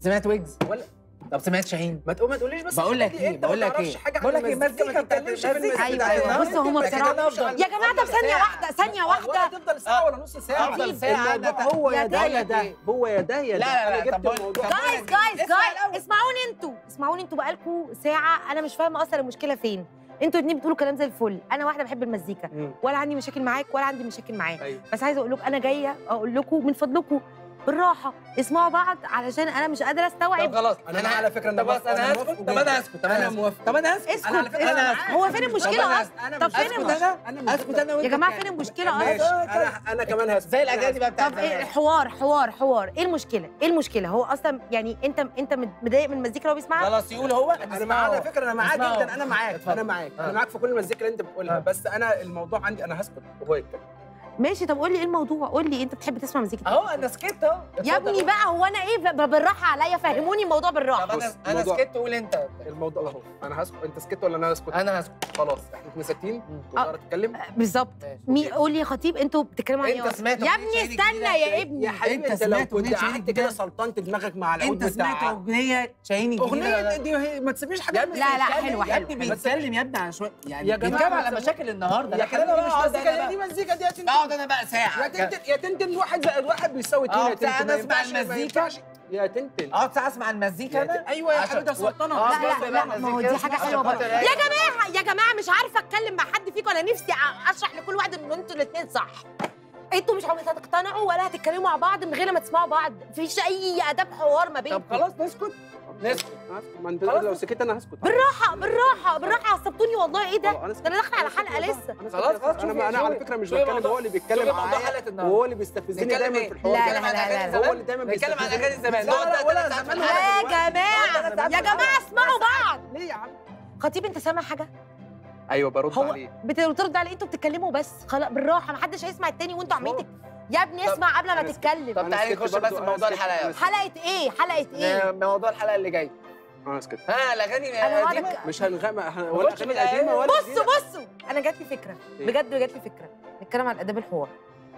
سمعت ويجز ولا طب سمعت شاهين ما تقوم ما تقوليش بس بقول لك الحاجات دي ايه انت ما بقول لك تعرفش ايه حاجه عن بقول لك ايه المزيكا، مزيكا ما تتكلمش في مزيكا. المزيكا أيوة، أيوة. بص هما بصراحة- يا يا جماعه طب ثانيه واحده ثانيه واحده ولا تفضل ساعه ولا نص ساعه أفضل ساعة، الموضوع أنا- هو يا يا ده ده يا يا ده ده. هو يا ده يا لا، ده لا، لا، انا جبت طب بقول- الموضوع طب ده. جايز جايز اسمع جايز الأول. اسمعوني انتوا اسمعوني انتوا بقالكوا ساعه انا مش فاهمه اصلا المشكله فين انتوا اتنين بتقولوا كلام زي الفل انا واحده بحب المزيكا مم. ولا عندي مشاكل معاك ولا عندي مشاكل معاك ايوه بس عايزه اقول لكم انا جايه اقول لكم من فضلكم بالراحه اسمعوا بعض علشان انا مش قادره طب استوعب خلاص انا على فكره انا طب بس موافق، انا موافق هسكت طب جداً. انا هسكت طب انا انا هسكت موافق طب انا هسكت اسكت انا على فكره أنا انا هسكت. هو فين طب المشكله أنا اصلا انا طب مش فين هسكت. المشكلة؟ انا اسكت انا وانت يا جماعه كمان. فين المشكله ماشي اصلا انا انا كمان هسكت زي الاغاني بقى بتاعت طب ايه زمان. حوار حوار حوار ايه المشكله ايه المشكله هو اصلا يعني انت انت متضايق من المزيكا اللي هو بيسمعها خلاص يقول هو انا معاك على فكره انا معاك اسمعه. جدا انا معاك اتفضل. انا معاك آه. انا معاك في كل المزيكا اللي انت بتقولها آه. بس انا الموضوع عندي انا هسكت وهو يتكلم ماشي طب قول لي ايه الموضوع قول لي انت بتحب تسمع مزيكا اهو انا سكت اهو يا اتفضل. ابني بقى هو انا ايه ب- بالراحه عليا فهموني الموضوع بالراحه طب انا بص، انا الموضوع- سكت قول انت الموضوع اهو انا هسكت انت سكت ولا انا هسكت انا هسكت خلاص احنا اتنين ساكتين تقدر تتكلم بالظبط ماشي. مين قول لي يا خطيب انتوا بتتكلموا عن ايه انت أصلاً؟ سمعت يا أغنية ابني شاهين استنى الجديدة؟ يا ابني يا حبيبي انت انت لو سمعت كنت أغنية شاهين قعدت كده الجديدة؟ سلطنت دماغك مع العود انت سمعت بتاع اغنيه شاهين الجديده اغنيه ولا دي هي- ما تسيبنيش يا حاجه ابني لا، لا، بيتكلم- حلوة، يا حلوة، ابني حلوة. بيتكلم يا ابني عن شويه يعني يا جماعة بيتكلم ما على تسمعوا- مشاكل النهارده يا لكن انا حبيبي مش بقعد مزيكا انا دي بقى- مزيكا دي يا تنتن بقعد انا بقى يا ساعه تنتن يا تنتن واحد زائد واحد بيساوي اتنين اه، يا بتاع تنتن ما أنا أسمع ينفعش- ما المزيكا. ينفعش. يا تنتن اقعد ساعه اسمع المزيكا يا انا تن- ايوه يا عشان- حبيبي ده سلطنه اه، لا بالظبط لا بقى لا ما هو المزيكا دي حاجه عشان حلوه برضه خاطر يا ايه؟ جماعه يا جماعه مش عارفه اتكلم مع حد فيكم انا نفسي أ- اشرح لكل واحد ان انتوا الاثنين صح انتوا مش هتقتنعوا ولا هتتكلموا مع بعض من غير ما تسمعوا بعض مفيش اي اداب حوار ما طب بينكم خلاص نسكت نسكت. هسكت. ما انت خلاص لو نسكت. سكت انا هسكت بالراحه بالراحه بالراحه عصبتوني والله ايه ده خلاص، أنا ده انا داخله على سكت. حلقه أنا سكت لسه والله. خلاص، أنا خلاص، سكت. انا شوفي- انا على شوفي- فكره مش شوفي بتكلم موضوع- هو اللي بيتكلم شوفي موضوع معايا حلقة النهاردة. وهو اللي بيستفزني نتكلم دايما ايه؟ في الحوار لا، ده. لا، لا، لا، لا. هو اللي دايما نتكلم عن بيستفزني. اغاني زمان لا لا ولا نقعد زمان نتكلم ولا يا دلوقتي. جماعه زمان يا ولا جماعه اسمعوا بعض ليه يا عم خطيب انت سامع حاجه ايوه برد هو عليه بت- بترد على انتوا بتتكلموا بس خلاص بالراحه محدش هيسمع التاني وانتوا عمالين تك- يا ابني طب اسمع قبل ما أنا سكت. تتكلم طب أنا تعالي سكت نخش برضو، بس في أنا موضوع سكت، الحلقه أنا يلا سكت. حلقه ايه حلقه ايه موضوع الحلقه اللي جاي انا سكت ها الاغاني انا القديمه هقعد مش هنغمق هن- ولا نخش اغاني في قديمه ولا بصوا جديدة. بصوا انا جات لي فكره إيه؟ بجد جات لي فكره نتكلم عن اداب الحوار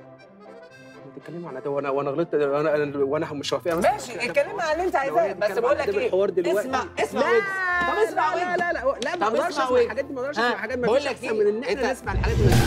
بتتكلموا على ده وانا وانا غلطت وانا أنا- وانا مش وافق ماشي اتكلمي عن اللي انت عايزاه بس بقول لك ايه الحوار دلوقتي اسمع اسمع لا، ويجز طب اسمع لا ويجز لا لا لا لا طب ما اقدرش اسمع اسمع ويجز. الحاجات دي ما اقدرش ها، اسمع حاجات ما بقول فيش لك احسن إيه؟ من ان احنا إنت- نسمع الحاجات دي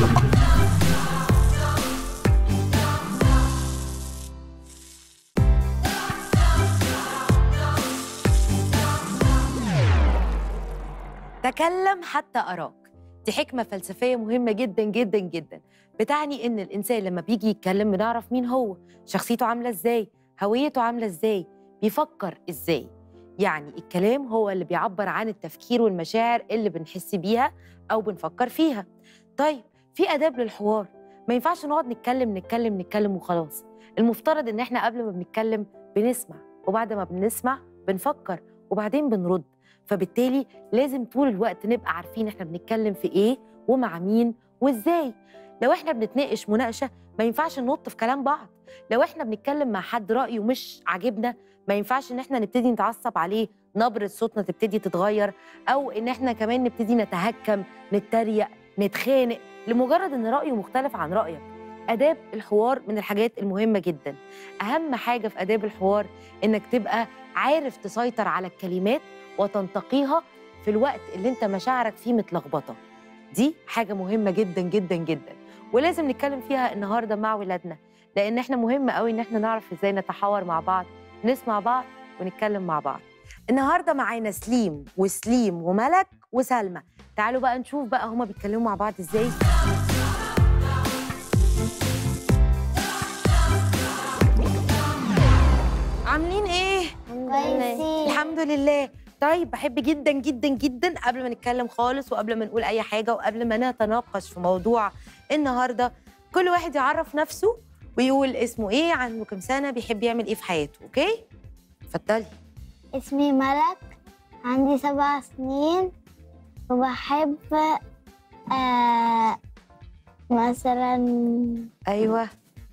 تكلم حتى أراك دي حكمة فلسفية مهمة جدا جدا جدا بتعني إن الإنسان لما بيجي يتكلم بنعرف مين هو شخصيته عاملة إزاي هويته عاملة إزاي بيفكر إزاي يعني الكلام هو اللي بيعبر عن التفكير والمشاعر اللي بنحس بيها أو بنفكر فيها طيب في آداب للحوار ما ينفعش نقعد نتكلم نتكلم نتكلم وخلاص المفترض إن إحنا قبل ما بنتكلم بنسمع وبعد ما بنسمع بنفكر وبعدين بنرد فبالتالي لازم طول الوقت نبقى عارفين احنا بنتكلم في ايه ومع مين وازاي لو احنا بنتناقش مناقشه ما ينفعش ننط في كلام بعض لو احنا بنتكلم مع حد رايه مش عاجبنا ما ينفعش ان احنا نبتدي نتعصب عليه نبره صوتنا تبتدي تتغير او ان احنا كمان نبتدي نتهكم نتريق نتخانق لمجرد ان رايه مختلف عن رايك اداب الحوار من الحاجات المهمه جدا اهم حاجه في اداب الحوار انك تبقى عارف تسيطر على الكلمات وتنتقيها في الوقت اللي انت مشاعرك فيه متلخبطه دي حاجه مهمه جدا جدا جدا ولازم نتكلم فيها النهارده مع ولادنا لان احنا مهم قوي ان احنا نعرف ازاي نتحاور مع بعض نسمع بعض ونتكلم مع بعض النهارده معانا سليم وسليم وملك وسلمى تعالوا بقى نشوف بقى هما بيتكلموا مع بعض ازاي عاملين ايه كويسين الحمد لله طيب بحب جدا جدا جدا قبل ما نتكلم خالص وقبل ما نقول اي حاجه وقبل ما نتناقش في موضوع النهارده كل واحد يعرف نفسه ويقول اسمه ايه عنده كام سنه بيحب يعمل ايه في حياته اوكي اتفضلي اسمي ملك عندي سبع سنين وبحب آه مثلا ايوه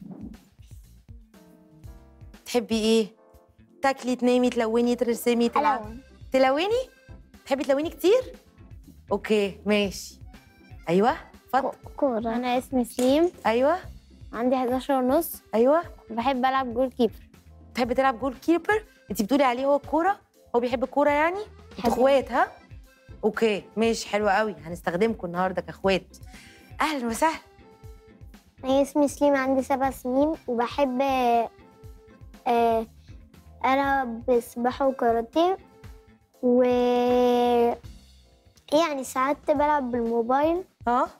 تحبي ايه تاكلي تنامي تلوني ترسمي تلعبي ألون تلوني تحبي تلوني كتير اوكي ماشي ايوه اتفضل كورة أنا اسمي سليم ايوه عندي 11 ونص ايوه بحب ألعب جول كيبر تحب تلعب جول كيبر انت بتقولي عليه هو الكوره هو بيحب الكوره يعني انتوا اخوات ها اوكي ماشي حلو قوي هنستخدمكم النهارده كاخوات اهلا وسهلا أنا اسمي سليم عندي سبع سنين وبحب آه، ألعب سباحة وكاراتيه و يعني ساعات بلعب بالموبايل ها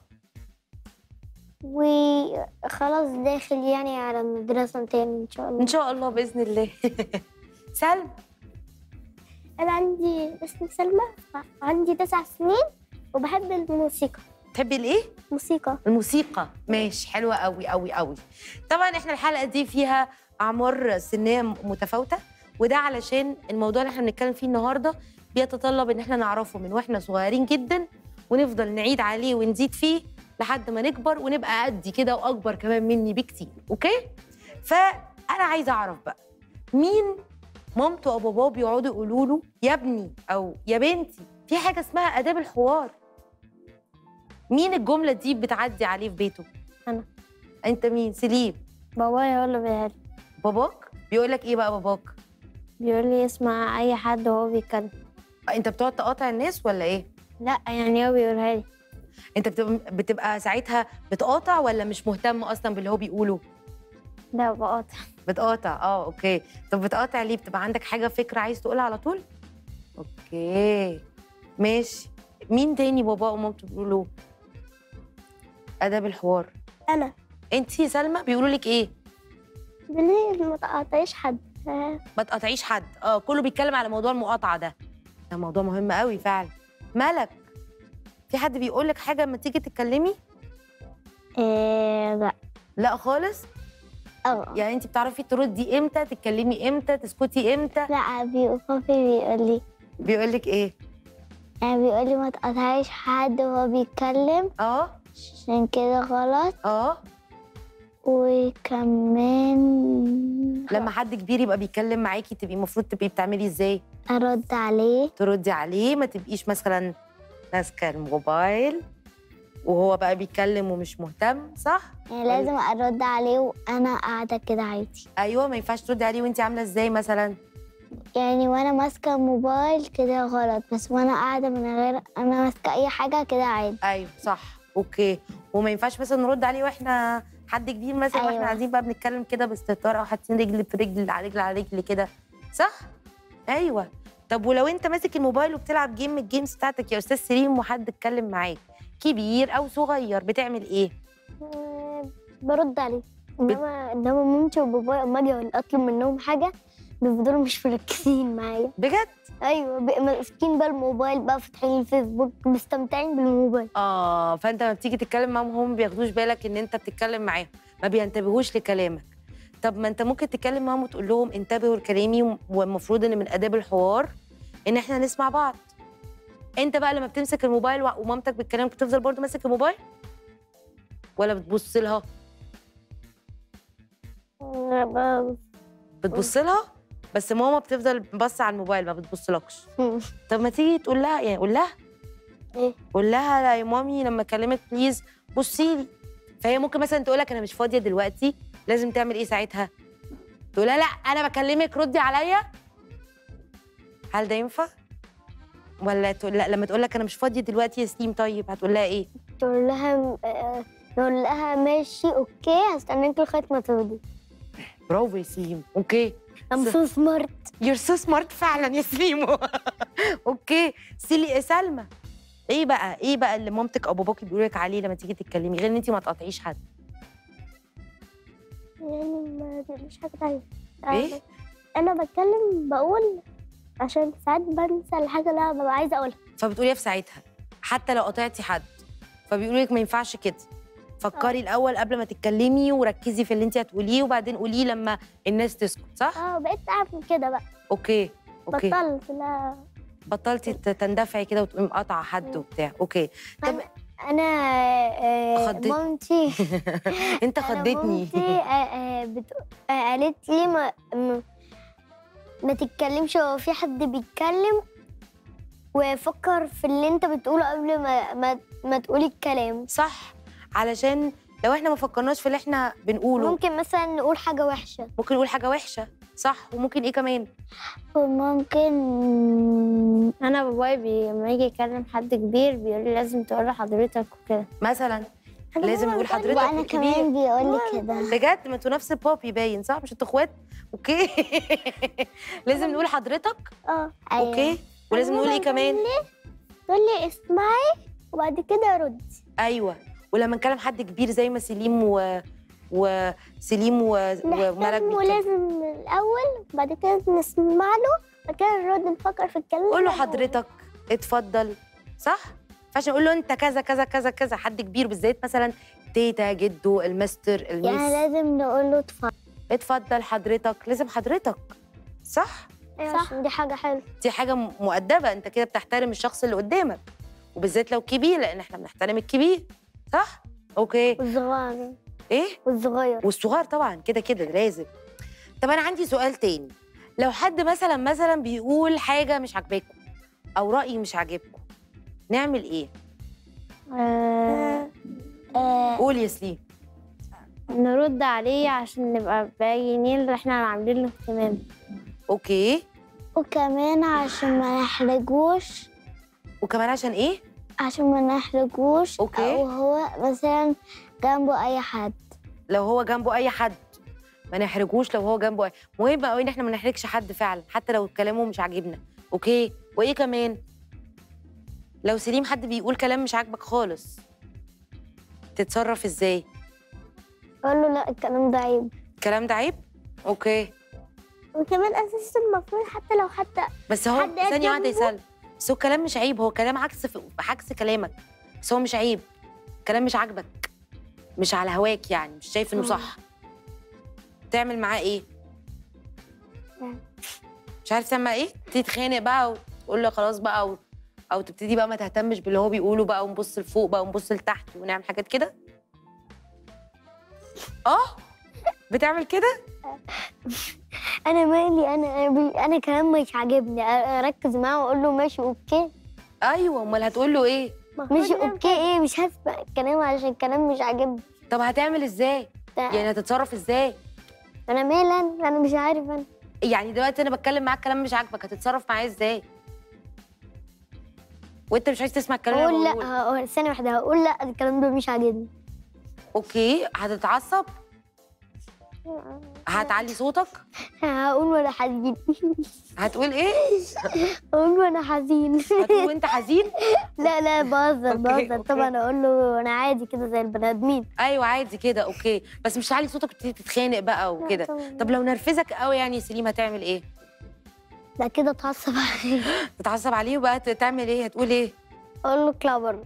وخلاص داخل يعني على مدرسة تاني إن شاء الله ان شاء الله باذن الله سلمى أنا عندي اسمي سلمى عندي تسع سنين وبحب الموسيقى تحبي الايه موسيقى الموسيقى ماشي حلوه قوي قوي قوي طبعا احنا الحلقه دي فيها اعمار سنيه متفاوته وده علشان الموضوع اللي احنا بنتكلم فيه النهارده بيتطلب ان احنا نعرفه من واحنا صغيرين جدا ونفضل نعيد عليه ونزيد فيه لحد ما نكبر ونبقى قدي كده واكبر كمان مني بكتير اوكي فانا عايزه اعرف بقى مين مامته او باباه بيقعدوا يقولوا له يا ابني او يا بنتي في حاجه اسمها اداب الحوار مين الجمله دي بتعدي عليه في بيته أنا. انت مين سليم بابايا هو اللي بيقول باباك بيقول لك ايه بقى باباك بيقول لي اسمع أي حد وهو بيتكلم انت بتقعد تقاطع الناس ولا ايه لا يعني هو بيقولها لي انت بتبقى, بتبقى ساعتها بتقاطع ولا مش مهتم اصلا باللي هو بيقوله لا بقاطع بتقاطع اه اوكي طب بتقاطع ليه بتبقى عندك حاجه فكره عايز تقولها على طول اوكي ماشي مين تاني بابا ومامته بيقولوا له اداب الحوار أنا انت يا سلمى بيقولوا لك ايه ليه ما تقاطعيش حد آه، ما تقاطعيش حد اه كله بيتكلم على موضوع المقاطعه ده ده موضوع مهم قوي فعلا مالك في حد بيقول لك حاجه لما تيجي تتكلمي آه، لا لا خالص اه يعني انت بتعرفي تردي امتى تتكلمي امتى تسكتي امتى لا بيقول بابي بيقول لي بيقول لك ايه يعني بيقول لي ما تقاطعيش حد وهو بيتكلم اه عشان كده غلط اه وكمان لما حد كبير يبقى بيتكلم معاكي تبقي المفروض تبقي بتعملي ازاي ارد عليه تردي عليه ما تبقيش مثلا ماسكه الموبايل وهو بقى بيتكلم ومش مهتم صح يعني لازم ارد عليه وانا قاعده كده عادي ايوه ما ينفعش تردي عليه وانت عامله ازاي مثلا يعني وانا ماسكه الموبايل كده غلط بس وانا قاعده من غير انا ماسكه اي حاجه كده عادي ايوه صح اوكي وما ينفعش مثلا نرد عليه واحنا حد كبير مثلا واحنا أيوة. قاعدين بقى بنتكلم كده باستهتار او حاطين رجل في رجل على رجل على رجل كده صح ايوه طب ولو انت ماسك الموبايل وبتلعب جيم من الجيمز بتاعتك يا استاذ سليم وحد اتكلم معاك كبير او صغير بتعمل ايه آه، برد عليه انما انما مامتي وبابايا اما اجي اطلب منهم حاجه بيفضلوا مش مركزين معايا بجد ايوه بقى ماسكين بقى الموبايل بقى فاتحين الفيسبوك مستمتعين بالموبايل اه فانت لما بتيجي تتكلم معاهم هم ما بياخدوش بالك ان انت بتتكلم معاهم ما بينتبهوش لكلامك طب ما انت ممكن تتكلم معاهم وتقول لهم انتبهوا لكلامي والمفروض ان من اداب الحوار ان احنا نسمع بعض انت بقى لما بتمسك الموبايل و- ومامتك بتكلمك بتفضل برضو ماسك الموبايل ولا بتبص لها بتبص لها بس ماما بتفضل باصه على الموبايل ما بتبصلكش طب ما تيجي تقول لها يعني قول لها ايه قول لها لا يا مامي لما اكلمك بليز بصي لي فهي ممكن مثلا تقول لك انا مش فاضيه دلوقتي لازم تعمل ايه ساعتها تقول لها لا انا بكلمك ردي عليا هل ده ينفع ولا تقول لا لما تقول لك انا مش فاضيه دلوقتي يا سليم طيب هتقول لها ايه تقول لها آه، نقول لها ماشي اوكي هستناك لغايه ما تفضي برافو يا سليم اوكي I'm so smart يور سو سمارت فعلا يا سليم اوكي سيلي سلمى ايه بقى ايه بقى اللي مامتك او باباك بيقولوا لك عليه لما تيجي تتكلمي غير ان انت ما تقاطعيش حد يعني ما تقوليش حاجه تانية إيه؟ انا بتكلم بقول عشان ساعات بنسى الحاجه اللي انا ببقى عايزه اقولها فبتقوليها في ساعتها حتى لو قطعتي حد فبيقولوا لك ما ينفعش كده فكري الاول قبل ما تتكلمي وركزي في اللي انت هتقوليه وبعدين قوليه لما الناس تسكت صح اه بقيت اعمل كده بقى اوكي اوكي بطلت لا بطلتي ت- تندفعي كده وتقومي مقاطعه حد وبتاع اوكي طب انا آه، خضت- مامتي انت أنا خضتني مامتي آه، آه، بت- آه، قالت لي ما ما- ما تتكلمش هو في حد بيتكلم وفكر في اللي انت بتقوله قبل ما ما, ما تقولي الكلام صح علشان لو احنا ما فكرناش في اللي احنا بنقوله ممكن مثلا نقول حاجه وحشه ممكن نقول حاجه وحشه صح وممكن ايه كمان وممكن انا بابايا بي- لما يجي يكلم حد كبير بيقول لي لازم تقول له حضرتك وكده مثلا لازم يقول حضرتك وانا الكبير. كمان بيقول لي كده بجد ما انتوا نفس بابي باين صح مش انتوا اخوات اوكي لازم نقول حضرتك اه اوكي ولازم نقول ايه كمان تقول لي اسمعي وبعد كده ردي ايوه ولما نكلم حد كبير زي ما سليم و وسليم و... وملك نحترمه بيتكلموا. لازم الاول وبعد كده نسمع له بعد كده نرد نفكر في الكلام قول له ده. حضرتك اتفضل صح فعشان اقول له انت كذا كذا كذا كذا حد كبير بالذات مثلا تيتا جدو المستر يعني الميس لازم نقول له اتفضل اتفضل حضرتك لازم حضرتك صح صح عشان دي حاجه حلوه دي حاجه م- مؤدبه انت كده بتحترم الشخص اللي قدامك وبالذات لو كبير لان احنا بنحترم الكبير صح اوكي والصغير ايه والصغير والصغار طبعا كده كده ده لازم طب انا عندي سؤال تاني لو حد مثلا مثلا بيقول حاجه مش عاجباكم او راي مش عاجبكم نعمل ايه آه آه قول يا سليم نرد عليه عشان نبقى باينين ان احنا عاملين له اهتمام اوكي وكمان عشان ما نحرجوش وكمان عشان ايه عشان ما نحرجوش أوكي. او هو مثلا جنبه اي حد لو هو جنبه اي حد ما نحرجوش لو هو جنبه أي... مهم قوي ان احنا ما نحرجش حد فعلا حتى لو كلامه مش عاجبنا اوكي وايه كمان لو سليم حد بيقول كلام مش عاجبك خالص تتصرف ازاي اقول له لا الكلام ده عيب الكلام ده عيب اوكي وكمان اساسا المفروض حتى لو حتى بس هو حد قاعد ثانيه واحده جنبه؟ يسال بس هو الكلام مش عيب هو كلام عكس في عكس كلامك بس هو مش عيب كلام مش عاجبك مش على هواك يعني مش شايف انه مم. صح تعمل معاه ايه لا. مش عارف تعمل معاه ايه تتخانق بقى وتقول له خلاص بقى او, أو تبتدي بقى ما تهتمش باللي هو بيقوله بقى ونبص لفوق بقى ونبص لتحت ونعمل حاجات كده اه بتعمل كده انا مالي انا انا, بي... أنا كلام مش عاجبني أ- اركز معاه واقول له ماشي اوكي ايوه امال هتقول له ايه مش اوكي ايه مش هسمع الكلام عشان الكلام مش عاجبني طب هتعمل ازاي يعني هتتصرف ازاي انا مالي انا انا مش عارف انا يعني دلوقتي انا بتكلم معاك كلام مش عاجبك هتتصرف معايا ازاي وانت مش عايز تسمع الكلام اللي اقول أنا لا بقوله. هقول ثانيه واحده هقول لا الكلام ده مش عاجبني اوكي هتتعصب هتعلي صوتك هقول وانا حزين هتقول ايه هقول وانا حزين هتقول وانت حزين لا لا بهزر أوكي، بهزر أوكي. طبعا اقول له انا عادي كده زي البني ادمين ايوه عادي كده اوكي بس مش تعلي صوتك وتبتدي تتخانق بقى وكده طبعاً. طب لو نرفزك قوي يعني يا سليم هتعمل ايه لا كده اتعصب عليه تتعصب عليه وبقى تعمل ايه هتقول ايه اقول له كلابر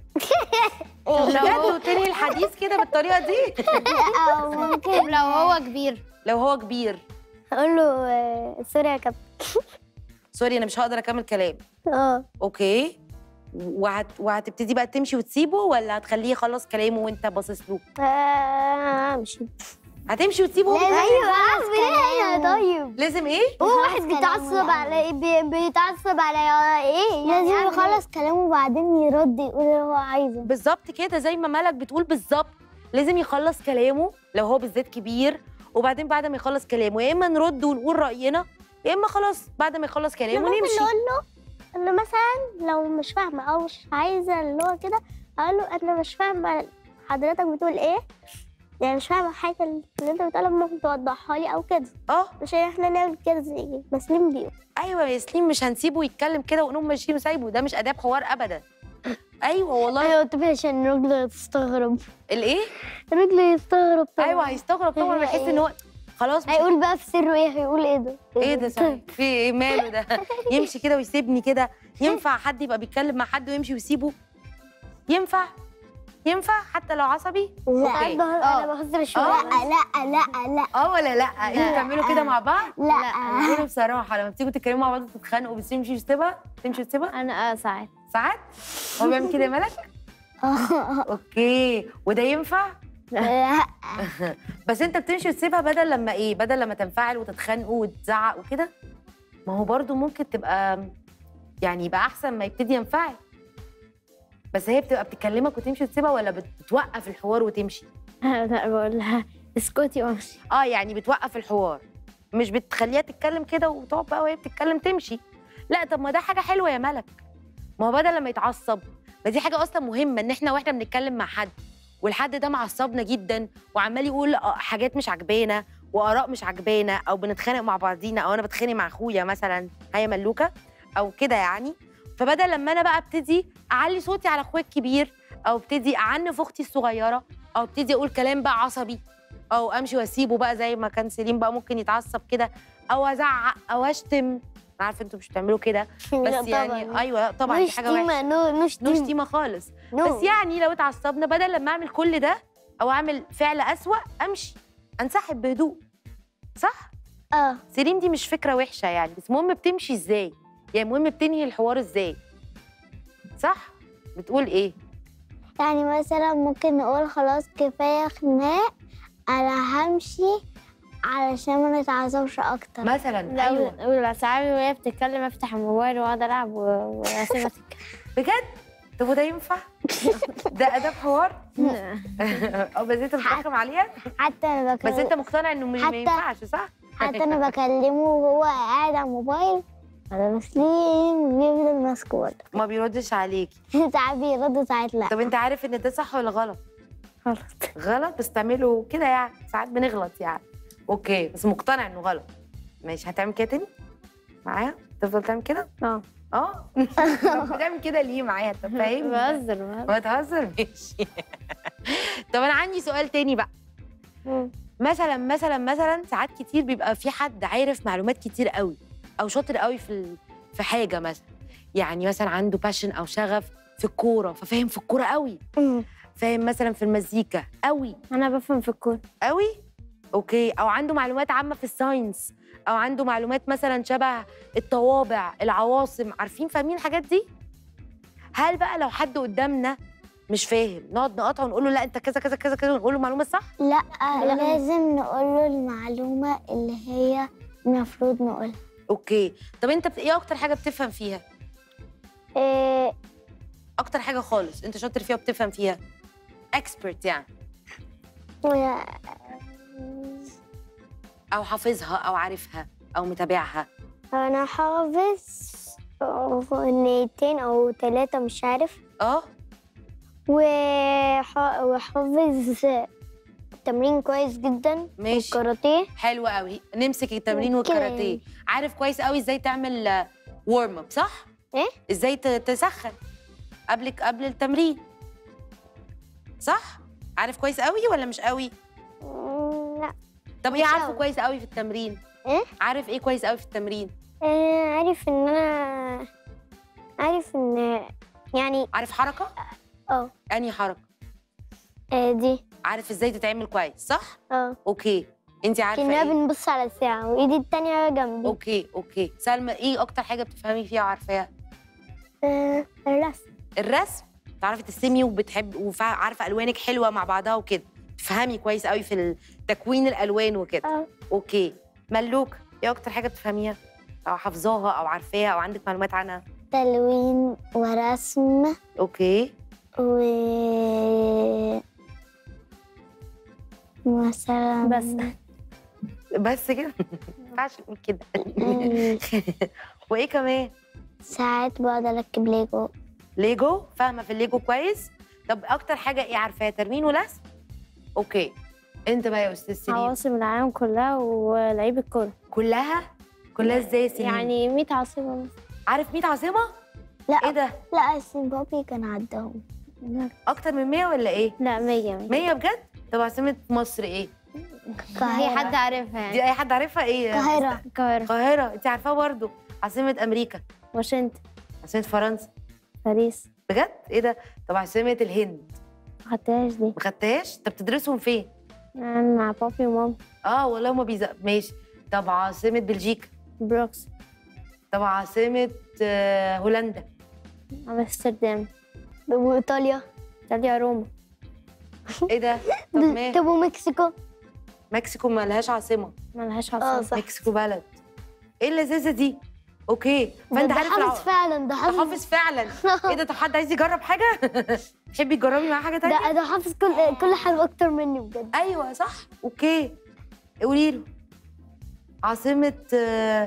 بجد وتنهي الحديث كده بالطريقه دي او ممكن لو هو كبير لو هو كبير اقول له آه، سوري يا كابتن سوري انا مش هقدر اكمل كلام اه اوكي وهت... وهتبتدي بقى تمشي وتسيبه ولا هتخليه يخلص كلامه وانت باصص له آه، امشي هتمشي وتسيبه وهو بيتكلم؟ ايوه اعمل ايه طيب لازم ايه هو واحد بيتعصب على بي- بيتعصب على ايه لازم يخلص كلامه وبعدين يرد يقول اللي هو عايزه بالظبط كده زي ما ملك بتقول بالظبط لازم يخلص كلامه لو هو بالذات كبير وبعدين بعد ما يخلص كلامه يا اما نرد ونقول راينا يا اما خلاص بعد ما يخلص كلامه ممكن نمشي نقول له انه مثلا لو مش فاهمه او مش عايزه اللي هو كده اقول له انا مش فاهمه حضرتك بتقول ايه يعني مش فاهمه حاجه اللي انت بتقولها ممكن توضحها لي او كده اه عشان احنا نعمل كده زي مسلم بيقول ايوه يا سليم مش هنسيبه يتكلم كده ونقوم ماشيين وسايبه ده مش اداب حوار ابدا ايوه والله ايوه طب عشان رجله تستغرب الايه رجله يستغرب طبعا ايوه هيستغرب طبعا ويحس ان هو خلاص مش هيقول بقى في سره ايه هيقول ايه ده ايه ده صحيح في ايه ماله ده يمشي كده ويسيبني كده ينفع حد يبقى بيتكلم مع حد ويمشي ويسيبه ينفع ينفع حتى لو عصبي لا أوكي. انا بهزر شويه آه. لا لا لا اه ولا لا انتوا بتعملوا كده مع بعض لا قولوا بصراحه لما بتيجوا تتكلموا مع بعض وتتخانقوا بتمشي وتسيبها تمشي وتسيبها انا اه ساعات ساعات هو بيعمل كده يا ملك اوكي وده ينفع لا بس انت بتمشي وتسيبها بدل لما ايه بدل لما تنفعل وتتخانقوا وتزعق وكده ما هو برضو ممكن تبقى يعني يبقى احسن ما يبتدي ينفعل بس هي بتبقى بتكلمك وتمشي وتسيبها ولا بت- بتوقف الحوار وتمشي لا بقول لها اسكتي وامشي اه يعني بتوقف الحوار مش بتخليها تتكلم كده وتقعد بقى وهي بتتكلم تمشي لا طب ما ده حاجه حلوه يا ملك ما هو بدل لما يتعصب ما دي حاجه اصلا مهمه ان احنا واحنا بنتكلم مع حد والحد ده معصبنا جدا وعمال يقول آه حاجات مش عجبانا واراء مش عجبانا او بنتخانق مع بعضينا او انا بتخانق مع اخويا مثلا هيا ملوكه او كده يعني فبدل لما انا بقى ابتدي اعلي صوتي على اخويا الكبير او ابتدي اعنف اختي الصغيره او ابتدي اقول كلام بقى عصبي او امشي واسيبه بقى زي ما كان سليم بقى ممكن يتعصب كده او ازعق او اشتم انا عارفه انتوا مش بتعملوا كده بس يعني ايوه طبعا نو دي حاجه وحشه شتيمة نو نو نو شتيمة شتيمه خالص نو. بس يعني لو اتعصبنا بدل لما اعمل كل ده او اعمل فعل اسوأ امشي انسحب بهدوء صح اه سليم دي مش فكره وحشه يعني بس المهم بتمشي ازاي يعني المهم بتنهي الحوار ازاي صح بتقول ايه يعني مثلا ممكن نقول خلاص كفاية خناق أنا همشي علشان ما نتعصبش أكتر مثلا ايوه لو ساعات وهي بتتكلم افتح الموبايل واقعد العب و- واسيبها تتكلم بجد طب وده ينفع ده اداب حوار او بس انت بتحكم عليها حتى أنا بس انت بكلم مقتنع انه مش ما حتى- ينفعش صح حتى أنا بكلمه وهو قاعد على الموبايل أنا مسلم بيفضل ماسكه برضه ما بيردش عليكي ساعات بيرد ساعات لا طب انت عارف ان ده صح ولا غلط غلط غلط بس تعمله كده يعني ساعات بنغلط يعني اوكي بس مقتنع انه غلط ماشي هتعمل كده تاني معايا تفضل تعمل كده اه اه بتعمل كده ليه معايا انت فاهم بهزر بهزر ما تهزر ماشي طب انا عندي سؤال تاني بقى مم. مثلا مثلا مثلا ساعات كتير بيبقى في حد عارف معلومات كتير قوي او شاطر قوي في ال- في حاجه مثلا يعني مثلا عنده باشن او شغف في الكوره ففاهم في الكوره قوي مم. فاهم مثلا في المزيكا قوي انا بفهم في الكورة قوي اوكي او عنده معلومات عامه في الساينس او عنده معلومات مثلا شبه الطوابع العواصم عارفين فاهمين الحاجات دي هل بقى لو حد قدامنا مش فاهم نقعد نقاطعه ونقول له لا انت كذا كذا كذا كذا ونقول له المعلومه الصح لا لازم نقول له المعلومة اللي هي المفروض نقولها اوكي طب انت بت- ايه اكتر حاجه بتفهم فيها إيه اكتر حاجه خالص انت شاطر فيها وبتفهم فيها اكسبرت يعني او حافظها او عارفها او متابعها أنا حافظ أغنيتين أو ثلاثة مش عارف اه وح- وحافظ تمرين كويس جدا ماشي كاراتيه حلو قوي نمسك التمرين كده والكاراتيه يعني. عارف كويس قوي ازاي تعمل ورم اب صح إيه؟ ازاي ت- تسخن قبل قبل التمرين صح عارف كويس قوي ولا مش قوي مم، لا طب ايه مش عارفه قوي. كويس قوي في التمرين إيه؟ عارف ايه كويس قوي في التمرين آه، عارف ان انا عارف ان يعني عارف حركه اه انهي حركه آه، دي عارف ازاي تتعمل كويس صح اه اوكي انت عارفه كنا ايه بنبص على الساعة وايدي التانية جنبي اوكي اوكي سلمى ايه اكتر حاجه بتفهمي فيها وعارفاها آه، الرسم الرسم تعرفي ترسمي وبتحب وعارفه الوانك حلوه مع بعضها وكده تفهمي كويس قوي في تكوين الالوان وكده اه اوكي ملوك ايه اكتر حاجه بتفهميها او حافظاها او عارفاها او عندك معلومات عنها تلوين ورسم اوكي و مثلا بس بس كده ما ينفعش نقول كده آه، وايه كمان ساعات بقعد اركب ليجو ليجو فاهمه في الليجو كويس طب اكتر حاجه ايه عارفاها ترمين ورسم اوكي انت بقى يا استاذ سليم عواصم العالم كلها ولعيب الكورة كلها كلها ازاي يا سليم يعني 100 عاصمة مثلا عارف 100 عاصمه لا ايه ده لا أصل بابي كان عدهم اكتر من 100 ولا ايه لا 100 100 100 بجد طب عاصمه مصر ايه هي حد عارفها يعني دي اي حد عارفها ايه القاهرة القاهرة القاهره انت عارفاها برضو عاصمه امريكا واشنطن عاصمه فرنسا باريس بجد ايه ده طب عاصمه الهند ما خدتهاش دي ما خدتهاش طب بتدرسهم فين أنا مع بابي وماما اه والله هما بيزق ماشي طب عاصمه بلجيكا بروكس طب عاصمه آه، هولندا امستردام وإيطاليا ايطاليا روما ايه ده طب ما طب ومكسيكو مكسيكو ما لهاش عاصمه ملهاش اه عاصمة صح مكسيكو بلد ايه اللذاذه دي اوكي ده, فانت ده عارف حافظ الع- فعلا ده ده حافظ حافظ فعلا ايه ده طب حد عايز يجرب حاجه تحبي تجربي معاه حاجه تانية ده ده حافظ كل كل حاجة أكتر مني بجد ايوه صح اوكي قولي له عاصمة آه،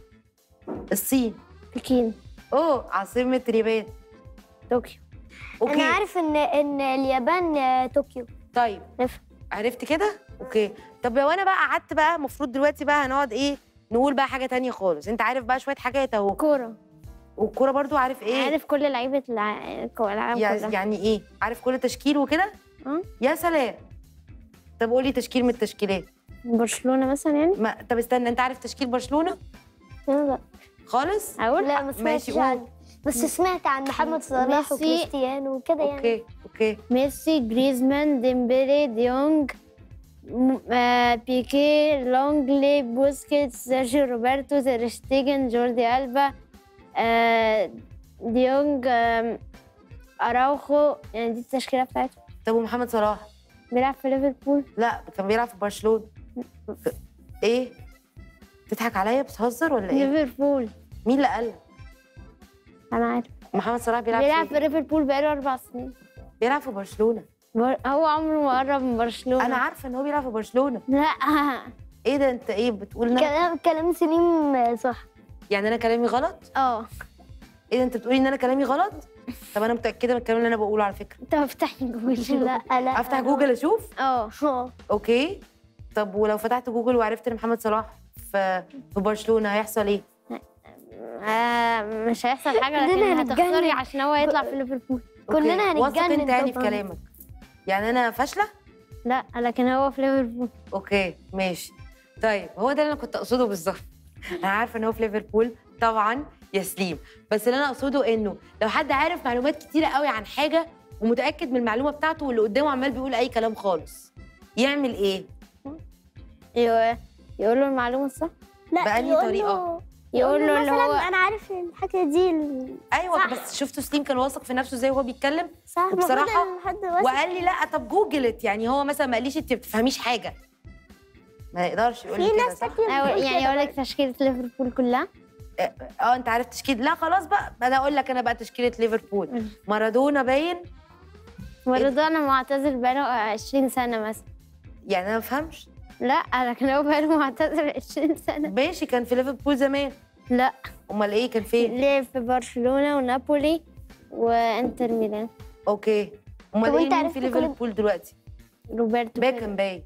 الصين بكين اوه عاصمة اليابان طوكيو اوكي انا عارف ان ان اليابان آه، طوكيو طيب عرفت. عرفت كده اوكي طب لو انا بقى قعدت بقى المفروض دلوقتي بقى هنقعد ايه نقول بقى حاجة تانية خالص انت عارف بقى شوية حاجات اهو كورة والكورة برضو عارف ايه عارف كل لعيبة الع- العالم يع- كلها يعني ايه عارف كل تشكيل وكده اه. يا سلام طب قولي تشكيل من التشكيلات برشلونة مثلا يعني ما طب استنى انت عارف تشكيل برشلونة لا خالص أقول لا ما ماشي، سمعتش قول. عنه بس سمعت عن محمد صلاح ميسي. وكريستيانو وكده يعني اوكي اوكي ميسي جريزمان ديمبلي ديونج م- آه، بيكي لونجلي بوسكيتس سيرجيو روبرتو تير شتيجن جوردي ألبا آه، ديونج آم، أراوخو يعني دي التشكيلة بتاعته طب ومحمد صلاح بيلعب في ليفربول لا كان بيلعب في برشلونة ايه تضحك عليا بتهزر ولا ايه ليفربول مين اللي قال لك؟ أنا عارف محمد صلاح بيلعب, بيلعب في في ليفربول بقاله أربع سنين بيلعب في برشلونة بر- هو عمره ما قرب من برشلونة انا عارفه ان هو بيلعب في برشلونة لا ايه ده انت ايه بتقول إن أنا- كلام كلام سليم آه، صح يعني انا كلامي غلط اه ايه ده انت بتقولي ان انا كلامي غلط طب انا متاكده من الكلام اللي انا بقوله على فكره انت افتح جوجل لا لا افتح جوجل اشوف اه اه اوكي طب ولو فتحت جوجل وعرفت ان محمد صلاح في في برشلونه هيحصل ايه آه، مش هيحصل حاجة كلنا لكن هنتجنن. هتخسري عشان هو يطلع في ليفربول أوكي. كلنا واثق هنتجنن انت يعني في طبعاً. كلامك يعني انا فاشله لا لكن هو في ليفربول اوكي ماشي طيب هو ده اللي انا كنت اقصده بالظبط انا عارفه ان هو في ليفربول طبعا يا سليم بس اللي انا اقصده انه لو حد عارف معلومات كتيره قوي عن حاجه ومتاكد من المعلومه بتاعته واللي قدامه عمال بيقول اي كلام خالص يعمل ايه يقول يقول له المعلومة الصح لا بأنهي يقول طريقة؟ له- يقول له اللي مثلا هو انا عارف الحاجه دي ال- ايوه صح. بس شفتوا سليم كان واثق في نفسه ازاي وهو بيتكلم صح المفروض وبصراحة إن حد واثق. وقال لي لا طب جوجلت يعني هو مثلا ما قاليش انت ما بتفهميش حاجه ما يقدرش يقول لي في كده ناس صح كتير أو بتقول يعني كده يقول لك تشكيلة ليفربول كلها اه انت عارف تشكيل لا خلاص بقى انا اقول لك انا بقى تشكيله ليفربول قولي. مارادونا باين مارادونا معتزل بقاله 20 سنة مثلا يعني انا ما بفهمش لا لكن هو بقاله معتزل 20 سنة ماشي كان في ليفربول زمان لا امال ايه كان فين لعب في برشلونة ونابولي وانتر ميلان اوكي امال طب ايه وانت مين عرفت في كل- ليفربول دلوقتي روبرتو باكن باين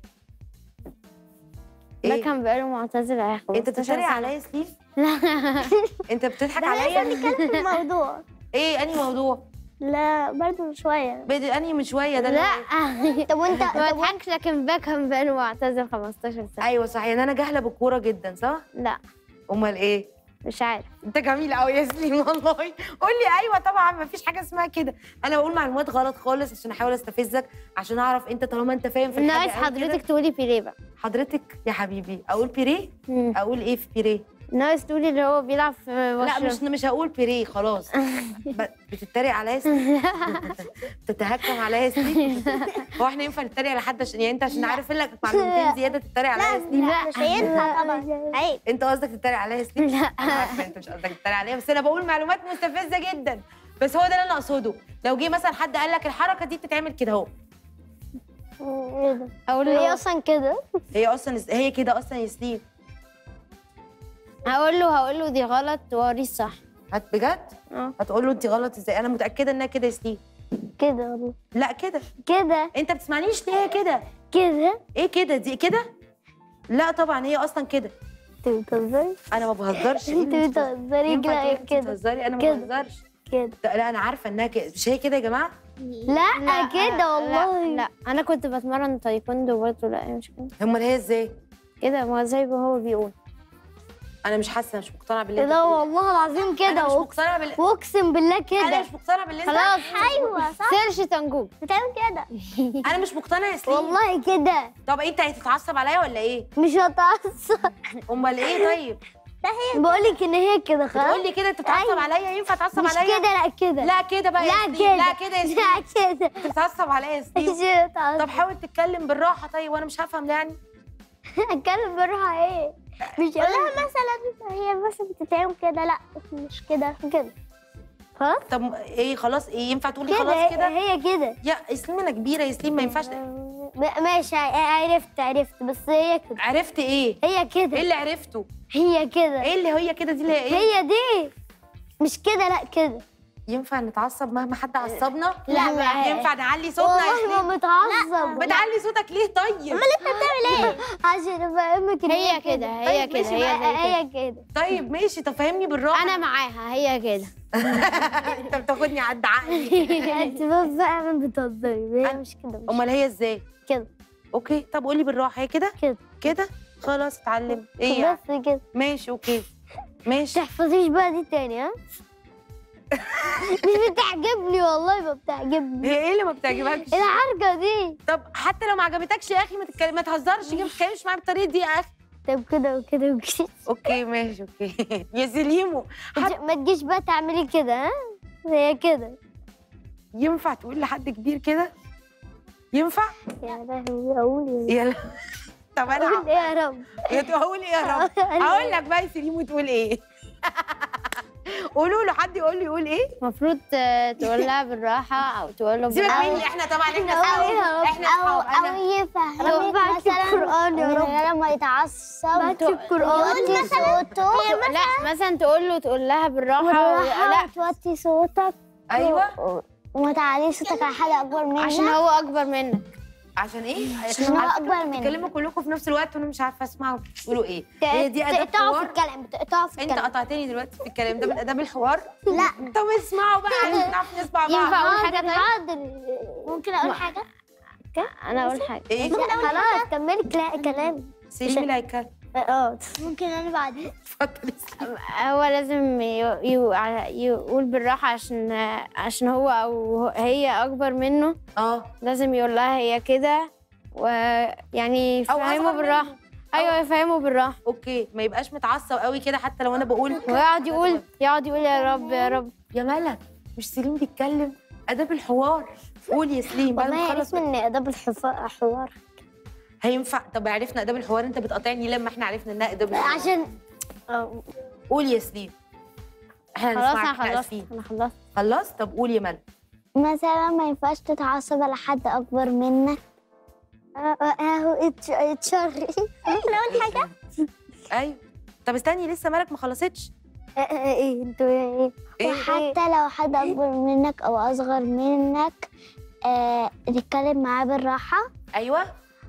ده ايه كان بقاله معتزل على انت 15 بتتريق سنة. عليا يا سليم لا انت بتضحك ده عليا لازم نتكلم في الموضوع ايه انهي موضوع لا برضه شويه بدي انهي من شويه ده اللي هو- لا طب وانت ما طب وانت اضحكش لكن باكم بقاله معتزل 15 سنة ايوه صح يعني انا جاهله بالكوره جدا صح لا امال ايه مش عارف انت جميل قوي يا سليم والله قول لي ايوه طبعا ما فيش حاجه اسمها كده انا بقول معلومات غلط خالص عشان احاول استفزك عشان اعرف انت طالما انت فاهم في الحاجه ناقص قوي كده. حضرتك تقولي بيليه بقى حضرتك يا حبيبي اقول بيريه مم. اقول ايه في بيريه ناقص تقولي اللي هو بيلعب في لا برشلونة مش مش هقول بيريه خلاص ب- بتتريق عليا يا سليم بتتهكم عليا يا سليم هو احنا ينفع نتريق على حد عشان يعني انت عشان عارف لك معلومتين زياده تتريق عليا يا سليم لا مش هينفع طبعا عيب انت قصدك تتريق عليا يا سليم لا انا عارفه انت مش قصدك تتريق عليا بس انا بقول معلومات مستفزه جدا بس هو ده اللي انا اقصده لو جه مثلا حد قال لك الحركه دي بتتعمل كده اهو ايه ده اقول هي له اصلا كده هي اصلا هي كده اصلا يا سليم هقول له هقول له دي غلط واوريه الصح هت بجد اه هتقول له انت غلط ازاي انا متاكده انها كده يا سليم كده والله لا كده كده انت بتسمعنيش ليه هي كده كده ايه كده دي كده لا طبعا هي اصلا كده انت بتهزري انا ما بهزرش إيه انت اللي انت بتهزري؟ بتهزري ينفع كده تقولي انت كده بتهزري انا ما كده. بهزرش كده لا انا عارفه انها كده مش هي كده يا جماعه لا كده والله لا, لا انا كنت بتمرن تايكوندو برضه لا مش كده امال هي ازاي كده ما زي ما هو بيقول انا مش حاسه مش مقتنعه باللي انت لا بتقوله. والله العظيم انا كده مش و- مقتنعه باللي واقسم بالله انا كده مش مقتنعه باللي انت خلاص ايوه صح سيرش تنجوب بتعمل كده انا مش مقتنعه يا سليم والله كده طب انت هتتعصب عليا ولا ايه مش هتعصب امال ايه طيب بقول لك ان هي كده خلاص بتقول لي كده انت بتتعصب أيوة. عليا ينفع تعصب مش عليا كده لا كده لا كده بقى يا لا سليم كده لا كده يا سليم لا كده انت بتتعصب عليا يا سليم مش هتعصب طب حاول تتكلم بالراحه طيب وانا مش هفهم يعني اتكلم بروحها ايه مش لها مثلا هي مثلا بتتعمل كده لا مش كده كده خلاص طب ايه خلاص ايه ينفع تقولي كده خلاص كده هي كده يا سليم انا كبيره يا سليم ما ينفعش م- ماشي ع- عرفت عرفت بس هي كده عرفت ايه هي ايه كده اللي عرفته هي كده ايه اللي هي كده دي اللي هي ايه هي دي مش كده لا كده ينفع نتعصب مهما حد عصبنا لا، لا. ينفع نعلي صوتنا يا والله سليم ما متعصب بتعلي صوتك ليه طيب عشان افهمك إن هي كده هي طيب كده ماشي هي بقى، زي كده. هي كده طيب ماشي طب فهمني بالراحه انا معاها هي كده انت بتاخدني عد عقلي انت فعلا بتهزري هي مش كده مش امال هي ازاي كده اوكي طب قولي بالراحه هي كده كده كده خلاص اتعلم ايه يعني بس كده ماشي اوكي ماشي تحفظيش بقى دي تاني ها مش بتعجبني والله ما بتعجبني هي ايه اللي ما بتعجبكش الحركه دي طب حتى لو ما عجبتكش يا اخي ما تتكلم ما تهزرش ما تتكلمش معايا بالطريقه دي يا اخي طب كده وكده وكده اوكي ماشي اوكي يا سليمو حت- ما تجيش بقى تعملي كده ها هي كده ينفع تقول لحد كبير كده ينفع يا لهوي اقول ايه يلا طب انا اقول ايه يا رب يا تقول ايه يا رب هقول لك بقى يا سليمو تقول ايه قولوا له حد يقول لي يقول ايه المفروض ت- تقول لها بالراحه او تقول له سيبك بالراحة. مني احنا طبعا احنا أقول إيه يا اصحاب رب؟ احنا اصحاب انا يفهمك مثلا القرآن يا رب لما يتعصب بعت القرآن يوطي صوته لا مثلا تقول له تقول لها بالراحه و- لا لا توطي صوتك ايوه وما تعليش صوتك على حد اكبر منك عشان هو اكبر منك عشان ايه عشان هو على فكرة أكبر منك. بتتكلموا كلكم في نفس الوقت وانا مش عارفه اسمعوا بتقولوا ايه هي دي اداب تقطعوا في حوار الكلام بتقطعوا في انت الكلام قطعتني دلوقتي في الكلام ده من اداب الحوار لا طب اسمعوا بقى عشان نعرف نسمع ينفع بعض اقول حاجه تانية حاضر ممكن اقول حاجه انا اقول حاجه ايه خلاص كملي كلا- كلام سليم اللي هيتكلم اه ممكن انا بعدين اتفضل يا سليم. هو لازم ي- ي- يقول بالراحه عشان عشان هو او هي اكبر منه اه لازم يقول لها هي كده ويعني أو يفهمه أصغر بالراحه منه. ايوه يفهمه بالراحه اوكي ما يبقاش متعصب قوي كده حتى لو انا بقول ويقعد يقول يقعد يقول يا رب يا رب يا ملك مش سليم بيتكلم اداب الحوار قول يا سليم بعد ما والله تخلص عرفت ان اداب الحفا- حوار هينفع طب عرفنا اداب الحوار انت بتقاطعني لما احنا عرفنا انها اداب الحوار عشان آه، قول يا سليم احنا خلاص هنسمعك انا احنا خلصت اسفين انا خلصت خلاص طب قول يا ملك مثلا ما ينفعش تتعصب على حد اكبر منك آه، آه، اهو اتش- اتشري ممكن اقول حاجه ايوه طب استني لسه ملك ما خلصتش آه، آه، ايه انتوا ايه ايه وحتى لو حد اكبر منك او اصغر منك آه تتكلم معاه بالراحه ايوه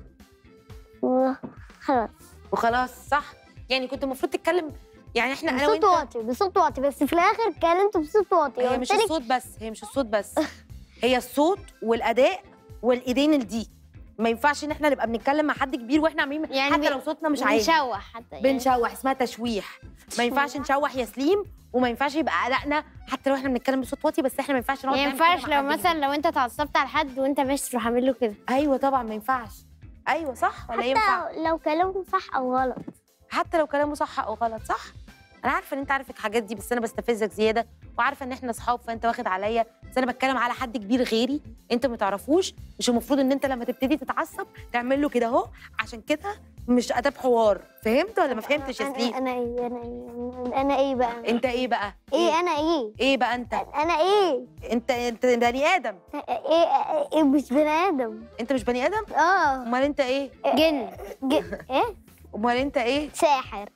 وخلاص وخلاص صح يعني كنت المفروض تتكلم يعني احنا انا بصوت وانت واطي بصوت واطي بس في الاخر اتكلمت بصوت واطي هي قلت مش لك الصوت بس هي مش الصوت بس هي الصوت والاداء والايدين الدي ما ينفعش ان احنا نبقى بنتكلم مع حد كبير واحنا عاملين يعني حتى بي- لو صوتنا مش عالي بنشوح حتى يعني. بنشوح اسمها تشويح ما ينفعش نشوح يا سليم وما ينفعش يبقى ادائنا حتى لو احنا بنتكلم بصوت واطي بس احنا ما ينفعش نقعد ما نعمل كده ينفعش مع لو حد مثلا لو انت اتعصبت على حد وانت ماشي تروح عامل له كده كبير. ايوه طبعا ما ينفعش ايوه صح ولا ينفع حتى لو كلامه صح او غلط حتى لو كلامه صح او غلط صح انا عارفه ان انت عارف الحاجات دي بس انا بستفزك زياده وعارفه ان احنا اصحاب فانت واخد عليا بس انا بتكلم على حد كبير غيري انت ما تعرفوش مش المفروض ان انت لما تبتدي تتعصب تعمل له كده اهو عشان كده مش اداب حوار فهمت ولا ما فهمتش يا انا سليم انا ايه انا ايه انا ايه بقى انت ايه بقى ايه انا ايه ايه بقى انت انا ايه انت انت بني ادم ايه ايه مش بني ادم انت مش بني ادم اه امال انت ايه جن ج- ايه امال انت ايه ساحر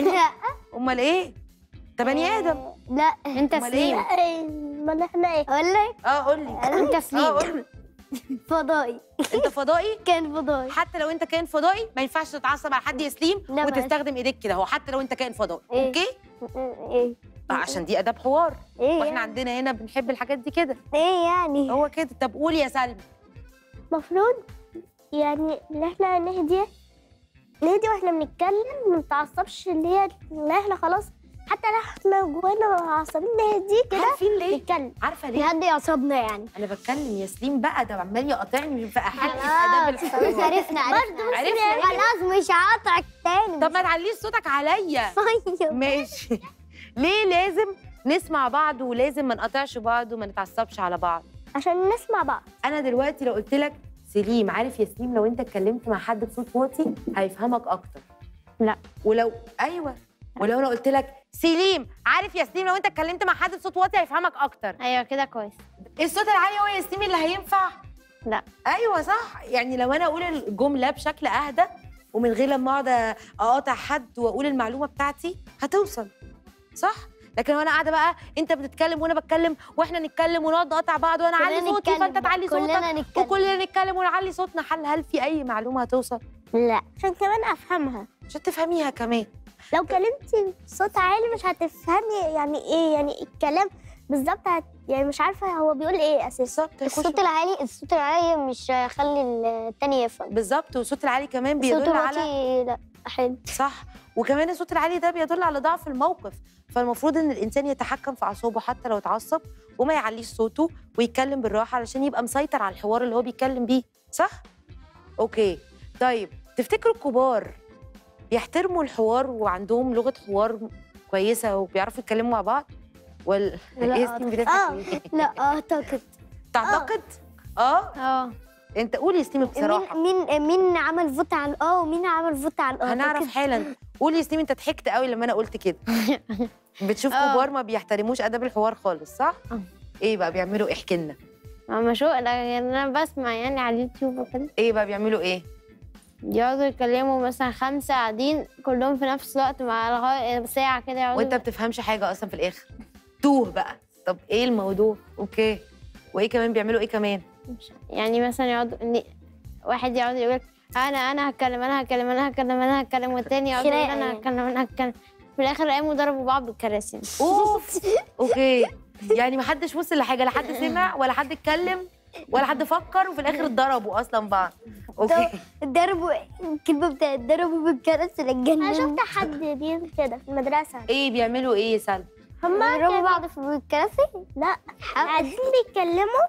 امال ايه انت بني ادم لا انت أمال إيه؟ سليم ما احنا ايه اقول لك اه قول لي انت اه سليم قول لي فضائي انت فضائي كان فضائي حتى لو انت كائن فضائي ما ينفعش تتعصب على حد يسليم لا، ما- وتستخدم ايديك كده هو حتى لو انت كائن فضائي إيه؟ اوكي ايه آه، عشان دي اداب حوار ايه واحنا يعني؟ عندنا هنا بنحب الحاجات دي كده ايه يعني هو كده طب قول يا سلمى المفروض يعني ان احنا نهدي نهدي واحنا بنتكلم ما نتعصبش اللي هي اللي احنا خلاص حتى لو احنا جوانا عصبين نهدي كده عارفين ليه نتكلم عارفه ليه نهدي اعصابنا يعني انا بتكلم يا سليم بقى ده عمال يقاطعني في احل اداب خلاص الحوار عرفنا عرفنا عرفنا خلاص مش هقطعك تاني طب ما تعليش صوتك عليا طيب ماشي ليه لازم نسمع بعض ولازم ما نقطعش بعض وما نتعصبش على بعض عشان نسمع بعض انا دلوقتي لو قلت لك سليم عارف يا سليم لو انت اتكلمت مع حد بصوت واطي هيفهمك اكتر لا. ولو ايوه ولو انا قلت لك سليم عارف يا سليم لو انت اتكلمت مع حد بصوت واطي هيفهمك اكتر ايوه كده كويس الصوت العالي هو يا سليم اللي هينفع ايوه صح يعني لو انا اقول الجمله بشكل اهدى ومن غير لما اقعد اقاطع حد واقول المعلومه بتاعتي هتوصل صح لكن لو انا قاعده بقى انت بتتكلم وانا بتكلم واحنا نتكلم ونقعد نقاطع بعض وانا اعلي كلنا صوتي فانت نتكلم تعلي بقى، صوتك كلنا نتكلم وكلنا نتكلم ونعلي صوتنا هل هل في اي معلومه هتوصل لا عشان كمان افهمها عشان تفهميها كمان لو كلمتي بصوت عالي مش هتفهمي يعني ايه يعني الكلام بالظبط هت... يعني مش عارفه هو بيقول ايه اساسا بالظبط يخش- الصوت العالي الصوت العالي مش هيخلي التاني يفهم بالظبط والصوت العالي كمان الصوت بيدل على الواطي لا حلو صح وكمان الصوت العالي ده بيدل على ضعف الموقف فالمفروض ان الانسان يتحكم في اعصابه حتى لو اتعصب وما يعليش صوته ويتكلم بالراحه علشان يبقى مسيطر على الحوار اللي هو بيتكلم بيه صح اوكي طيب تفتكروا الكبار بيحترموا الحوار وعندهم لغه حوار كويسه وبيعرفوا يتكلموا مع بعض ولا لا، ايه ياسمين بتضحك آه. ليه؟ لا اعتقد تعتقد اه اه انت قولي ياسمين بصراحه مين مين مين عمل فوت على الاه ومين عمل فوت على الاه هنعرف حالا قولي يا سليم انت ضحكت قوي لما انا قلت كده بتشوف آه. كبار ما بيحترموش اداب الحوار خالص صح آه. ايه بقى بيعملوا ايه احكي لنا ماما شو لا، يعني انا بسمع يعني على اليوتيوب وكده ايه بقى بيعملوا ايه يقعدوا يتكلموا مثلا خمسة قاعدين كلهم في نفس الوقت مع لغاية ساعة كده يقعدوا وانت بتفهمش حاجه اصلا في الاخر توه بقى طب ايه الموضوع اوكي وايه كمان بيعملوا ايه كمان مش- يعني مثلا يقعد إن واحد يقعد يقول انا انا هتكلم انا هتكلم انا هتكلم انا هتكلم والتاني يقعد يقول خناقة انا يعني. هتكلم انا هتكلم في الاخر قاموا ضربوا بعض بالكراسي اوف اوكي يعني ما حدش وصل لحاجه لا حد سمع ولا حد اتكلم ولا حد فكر وفي الاخر اتضربوا اصلا بعض اوكي ضربوا الكلمه بتاعت ضربوا بالكراسي انا للجنة شفت حد بيعمل كده في المدرسة ايه بيعملوا ايه يا سلمى هما ضربوا بعض في الكراسي لا قاعدين بيتكلموا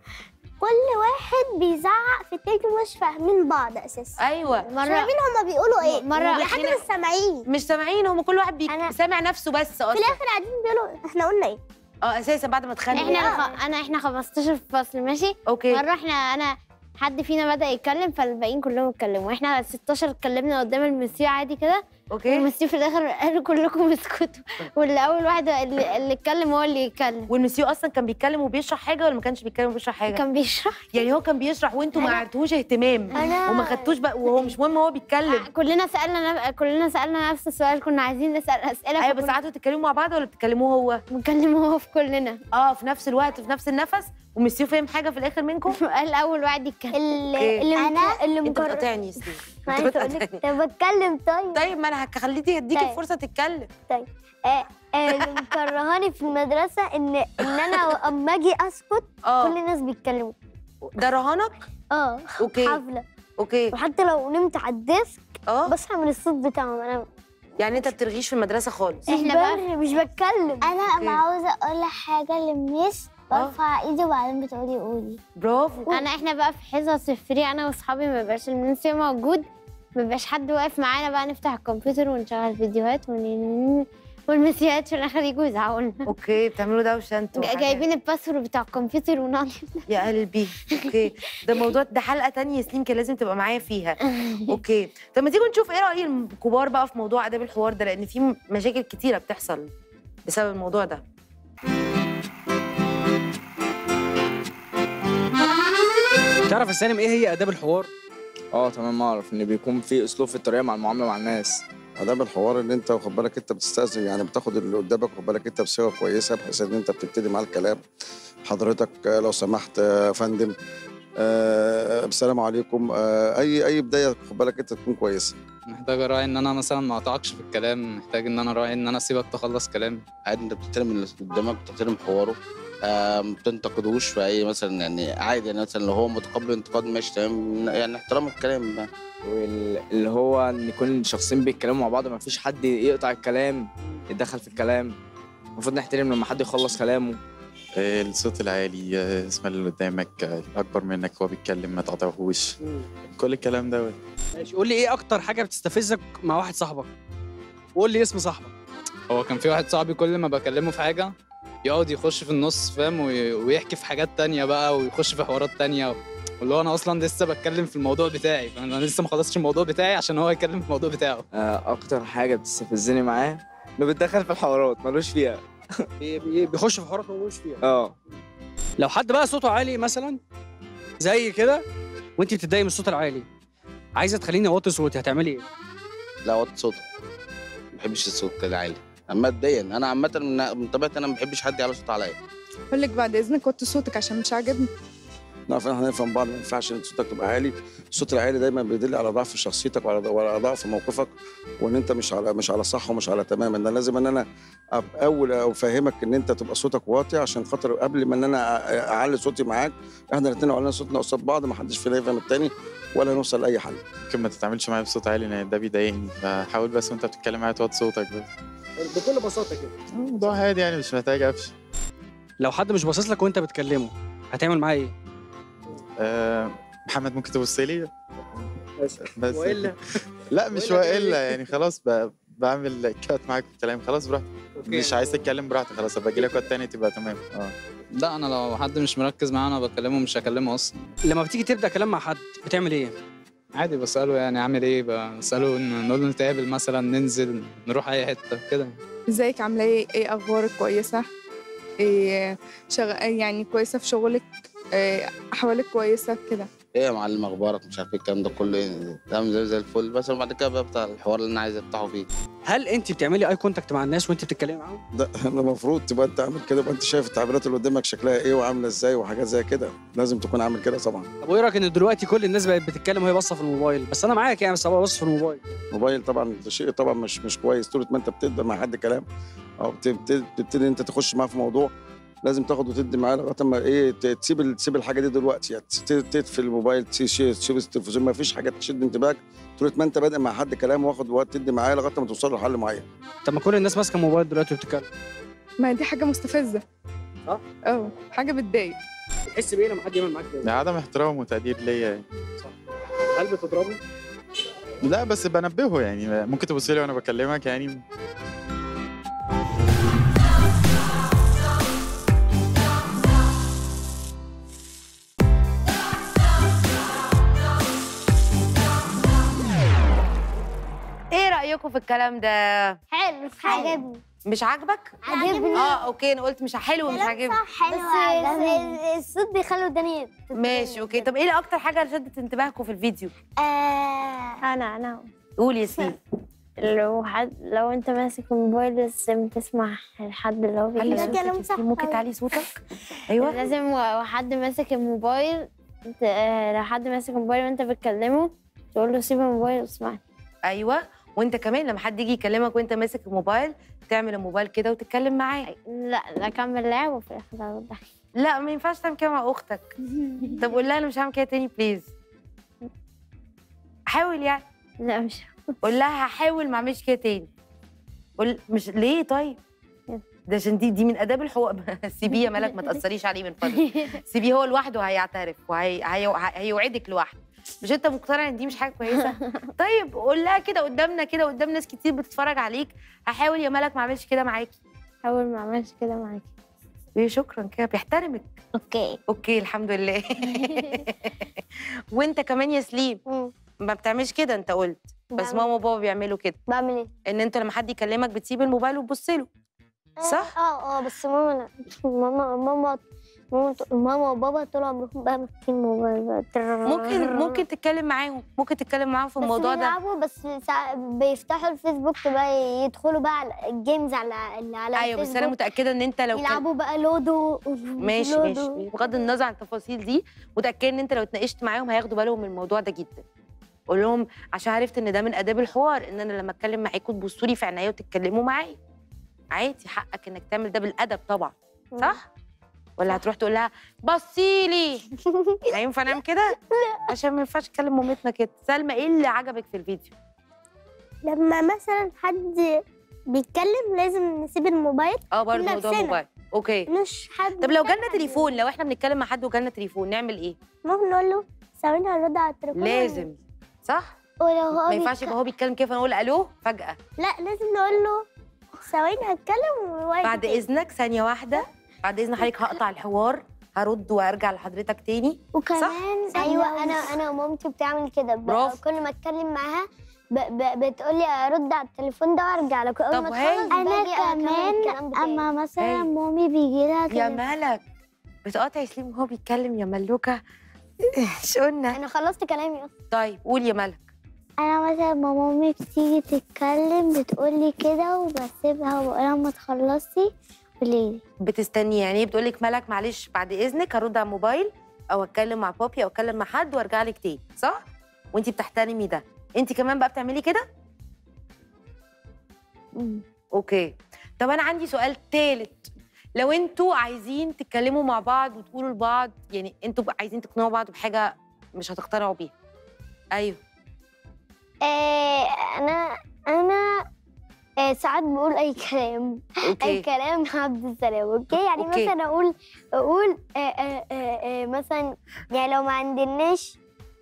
كل واحد بيزعق في التاني مش فاهمين بعض اساسا ايوه مرة فاهمين هما بيقولوا ايه مرة لحد مش سامعين مش سامعين هم كل واحد بي... أنا- سامع نفسه بس في اصلا الاخر قاعدين بيقولوا احنا قلنا ايه اه اساسا بعد ما اتخانقوا احنا خ... انا احنا 15 في فصل ماشي اوكي مرة احنا انا حد فينا بدأ يتكلم فالباقيين كلهم اتكلموا احنا 16 اتكلمنا قدام المسيو عادي كده اوكي والمسيو في الاخر قالوا كلكم اسكتوا واللي اول واحد اللي, اللي اتكلم هو اللي يتكلم والمسيو اصلا كان بيتكلم وبيشرح حاجه ولا ما كانش بيتكلم وبيشرح حاجه كان بيشرح يعني هو كان بيشرح وانتوا ما أنا- عرفتوش اهتمام أنا- وما خدتوش بقى وهو مش مهم هو بيتكلم كلنا سالنا نف... كلنا سالنا نفس السؤال كنا عايزين نسال اسئله ايوه بس قعدتوا تتكلموا مع بعض ولا بتتكلموا هو بنكلم هو في كلنا اه في نفس الوقت في نفس النفس ومسيو فاهم حاجه في الاخر منكم قال اول واحد يتكلم أوكي. اللي اللي مك- اللي انت مكرر بتقاطعني يا سليم ما انت عايزة أقول لك- بتقاطعني طب بتكلم طيب طيب ما انا هخليكي اديكي طيب. الفرصه تتكلم آه، اللي مكرهاني في المدرسه ان ان انا اما اجي اسكت كل اه الناس بيتكلموا ده رهانك اه اوكي حفله اوكي وحتى لو نمت على الديسك اه بصحى من الصوت بتاعهم انا يعني انت بترغيش في المدرسه خالص مش إحنا بقى- برغي، مش بتكلم انا أوكي. ما عاوزه اقول حاجه للميس آه. برفع ايدي وبعدين بتقولي قولي برافو انا احنا بقى في حصص الفري انا واصحابي ما بيبقاش المنسي موجود ما بيبقاش حد واقف معانا بقى نفتح الكمبيوتر ونشغل فيديوهات ون... والمسيات في الاخر يجوا يزعقوا لنا اوكي بتعملوا دوشه انتوا وحاجات. جايبين الباسورد بتاع الكمبيوتر ونقعد يا قلبي اوكي ده موضوع ده حلقه تانية يا سنين كان لازم تبقى معايا فيها اوكي طب ما تيجوا نشوف ايه راي الكبار بقى في موضوع اداب الحوار ده لان في مشاكل كتيره بتحصل بسبب الموضوع ده تعرف يا سالم ايه هي اداب الحوار اه تمام اعرف ان بيكون في اسلوب في الطريقه مع المعامله مع الناس اداب الحوار ان انت واخد بالك انت بتستاذن يعني بتاخد اللي قدامك واخد بالك انت بصيغه كويسه بحيث ان انت بتبتدي معاه الكلام حضرتك آه، لو سمحت آه، يا فندم آه، السلام عليكم آه، اي اي بدايه واخد بالك انت تكون كويسه محتاج اراعي ان انا مثلا ما اقطعكش في الكلام محتاج ان انا اراعي ان انا اسيبك تخلص كلام عادي انت بتحترم اللي قدامك بتحترم حواره آه، ما بتنتقدوش في اي مثلا يعني عادي يعني مثلا لو هو متقبل انتقاد ماشي تمام يعني احترام الكلام بقى واللي هو ان يكون شخصين بيتكلموا مع بعض ما فيش حد يقطع الكلام يتدخل في الكلام المفروض نحترم لما حد يخلص كلامه الصوت العالي آه، اسم اللي قدامك آه، اكبر منك وهو بيتكلم ما تقاطعهوش كل الكلام دوت ماشي قول لي ايه اكتر حاجه بتستفزك مع واحد صاحبك وقول لي اسم صاحبك هو كان في واحد صاحبي كل ما بكلمه في حاجه يقعد يخش في النص فاهم وي- ويحكي في حاجات تانية بقى ويخش في حوارات تانية واللي هو انا اصلا لسه بتكلم في الموضوع بتاعي فانا لسه ما خلصتش الموضوع بتاعي عشان هو يتكلم في الموضوع بتاعه آه، اكتر حاجه بتستفزني معاه انه بيتدخل في الحوارات ملوش فيها بي- بي- بيخش في حوارات ما ملوش فيها اه لو حد بقى صوته عالي مثلا زي كده وانت بتتضايقي من الصوت العالي عايزه تخليني اوطي صوتي هتعملي ايه لا وطي صوتك ما بحبش الصوت العالي مبدئيا انا عامه من من طبيعتي انا ما بحبش حد يعلي صوت عليا بقول لك بعد اذنك وطي صوتك عشان مش عاجبني نعرف ان احنا نفهم بعض ما ينفعش ان صوتك تبقى عالي الصوت العالي دايما بيدل على ضعف شخصيتك وعلى وعلى ضعف موقفك وان انت مش على مش على صح ومش على تمام ان لازم ان انا ابقى اول افهمك ان انت تبقى صوتك واطي عشان خاطر قبل ما ان انا أ- اعلي صوتي معاك احنا الاثنين لو علينا صوتنا قصاد بعض ما حدش فينا يفهم التاني ولا نوصل لاي حل ممكن ما تتعاملش معايا بصوت عالي لان ده بيضايقني فحاول بس وانت بتتكلم معايا توطي صوتك بس بكل بساطه كده الموضوع هادي يعني مش محتاج قفش لو حد مش باصص لك وانت بتكلمه هتعمل معاه ايه آه محمد ممكن تبص لي بس والا لا مش وإلا تعمل والا إيه؟ يعني خلاص ب... بعمل كات معاك في الكلام خلاص براحتك أوكي. مش عايز تتكلم براحتك خلاص ابقى اجي لك وقت تاني تبقى تمام اه لا انا لو حد مش مركز معايا انا بكلمه مش هكلمه اصلا لما بتيجي تبدا كلام مع حد بتعمل ايه عادي بساله يعني عامل ايه بساله إن- نقول له نتقابل مثلا ننزل نروح اي حته كده ازيك عامله ايه ايه اخبارك كويسه ايه شغ... يعني كويسه في شغلك إيه احوالك كويسه كده ايه يا معلم اخبارك مش عارف إيه الكلام ده كله ايه تمام زي زي الفل بس بعد كده بقى بتاع الحوار اللي انا عايز افتحه فيه هل انت بتعملي اي كونتاكت مع الناس وانت بتتكلمي معاهم ده انا المفروض تبقى انت عامل كده يبقى انت شايف التعبيرات اللي قدامك شكلها ايه وعامله ازاي وحاجات زي كده لازم تكون عامل كده طبعا طب وايه رايك ان دلوقتي كل الناس بقت بتتكلم وهي باصه في الموبايل بس انا معاك يعني بس هو باصه في الموبايل موبايل طبعا ده شيء طبعا مش مش كويس طول ما انت بتبدا مع حد كلام او بت- بت- بتبتدي انت تخش معاه في موضوع لازم تاخد وتدي معاه لغايه ما ايه ت- تسيب ال- تسيب الحاجه دي دلوقتي يعني ت- تطفي الموبايل تسيب تسيب التلفزيون ما فيش حاجه تشد انتباهك طول ما انت بادئ مع حد كلام واخد وقت تدي معاه لغايه ما توصل لحل معين طب ما كل الناس ماسكه موبايل دلوقتي وبتتكلم ما دي حاجه مستفزه صح؟ اه حاجه بتضايق تحس بايه لما حد يعمل معاك كده ده عدم احترام وتقدير ليا يعني هل بتضربه لا بس بنبهه يعني ممكن تبص لي وانا بكلمك يعني ايه رايكم في الكلام ده حلو عجبني مش عاجبك عجبني اه اوكي انا قلت مش حلو مش عاجبني حلو بس الصوت بيخلي وداني ماشي اوكي طب ايه اكتر حاجه شدت انتباهكم في الفيديو انا انا قول يا سيدي لو حد لو انت ماسك الموبايل لازم تسمع الحد اللي هو علي بيتكلم صوتك يا سيدي، ممكن تعلي صوتك ايوه لازم وحد ماسك الموبايل انت- آه، لو حد ماسك الموبايل وانت بتكلمه تقول له سيب الموبايل واسمعني ايوه وانت كمان لما حد يجي يكلمك وانت ماسك الموبايل تعمل الموبايل كده وتتكلم معاه لا لا كمل لعب وفي الاخر ارد عليك. لا ما ينفعش تعمل كده مع اختك طب قول لها انا مش هعمل كده تاني بليز حاول يعني لا مش قول لها هحاول ما اعملش كده تاني قول مش ليه طيب ده عشان دي دي من اداب الحقوق سيبيه يا ملك ما تاثريش عليه من فضلك سيبيه هو لوحده هيعترف وهيوعدك لوحده مش انت مقتنع ان دي مش حاجه كويسه طيب قول لها كده قدامنا كده قدام ناس كتير بتتفرج عليك هحاول يا ملك ما اعملش كده معاكي حاول ما اعملش كده معاكي ايه شكرا كده بيحترمك اوكي اوكي الحمد لله وانت كمان يا سليم ما بتعملش كده انت قلت بس بعمل. ماما وبابا بيعملوا كده بعمل ايه؟ ان انت لما حد يكلمك بتسيب الموبايل وتبص له صح؟ اه اه بس ماما لا. ماما ماما ماما ماما وبابا طول عمرهم بقى ماسكين موبايل بقى. ممكن ممكن تتكلم معاهم ممكن تتكلم معاهم في بس الموضوع ده بيلعبوا بس ساعة بيفتحوا الفيسبوك بقى يدخلوا بقى على الجيمز على اللي على ايوه بس انا الفيسبوك. متاكده ان انت لو كان- يلعبوا بقى لودو ماشي لودو. ماشي بغض النظر عن التفاصيل دي متاكده ان انت لو اتناقشت معاهم هياخدوا بالهم من الموضوع ده جدا قول لهم عشان عرفت ان ده من اداب الحوار ان انا لما اتكلم معاكم تبصوا لي في عينيا وتتكلموا معايا عادي حقك انك تعمل ده بالادب طبعا صح ولا هتروح تقول لها بصي لي هينفع نعمل كده لا عشان ما ينفعش تكلم مامتنا كده سلمى ايه اللي عجبك في الفيديو لما مثلا حد بيتكلم لازم نسيب الموبايل اه برضه موضوع لنفسنا. موبايل اوكي مش حد طب لو جالنا تليفون لو احنا بنتكلم مع حد وجالنا تليفون نعمل ايه ممكن نقول له ثواني هرد على التليفون لازم صح ولو هو ما ينفعش بيتك- يبقى هو بيتكلم كده فنقول الو فجاه لا لازم نقول له ثواني هتكلم وواقف بعد تاني. اذنك ثانيه واحده بعد اذن حضرتك هقطع الحوار هرد وارجع لحضرتك تاني وكمان صح؟ ايوه انا انا ومامتي بتعمل كده ب- برافو. كل ما اتكلم معاها ب... ب... بتقولي ارد على التليفون ده وارجع لك اول طب ما هاي. تخلص باجي أكمل الكلام بتاعي. اما مثلا هاي. مامي بيجي لها يا ملك بتقاطع سليم وهو بيتكلم يا ملوكه مش قلنا انا خلصت كلامي اصلا طيب قول يا ملك انا مثلا ما مامي بتيجي تتكلم بتقولي كده وبسيبها وبقولها ما تخلصي قوليلي بتستني يعني ايه بتقول لك ملك معلش بعد اذنك هرد على الموبايل او اتكلم مع بابي او اتكلم مع حد وارجع لك تاني صح وانت بتحترمي ده انت كمان بقى بتعملي كده اوكي طب انا عندي سؤال تالت لو انتوا عايزين تتكلموا مع بعض وتقولوا لبعض يعني انتوا بقى عايزين تقنعوا بعض بحاجه مش هتقتنعوا بيها ايوه آه انا انا آه ساعات بقول اي كلام أوكي. اي كلام عبد السلام اوكي يعني أوكي. مثلا اقول اقول آه آه آه آه مثلا يعني لو ما عندناش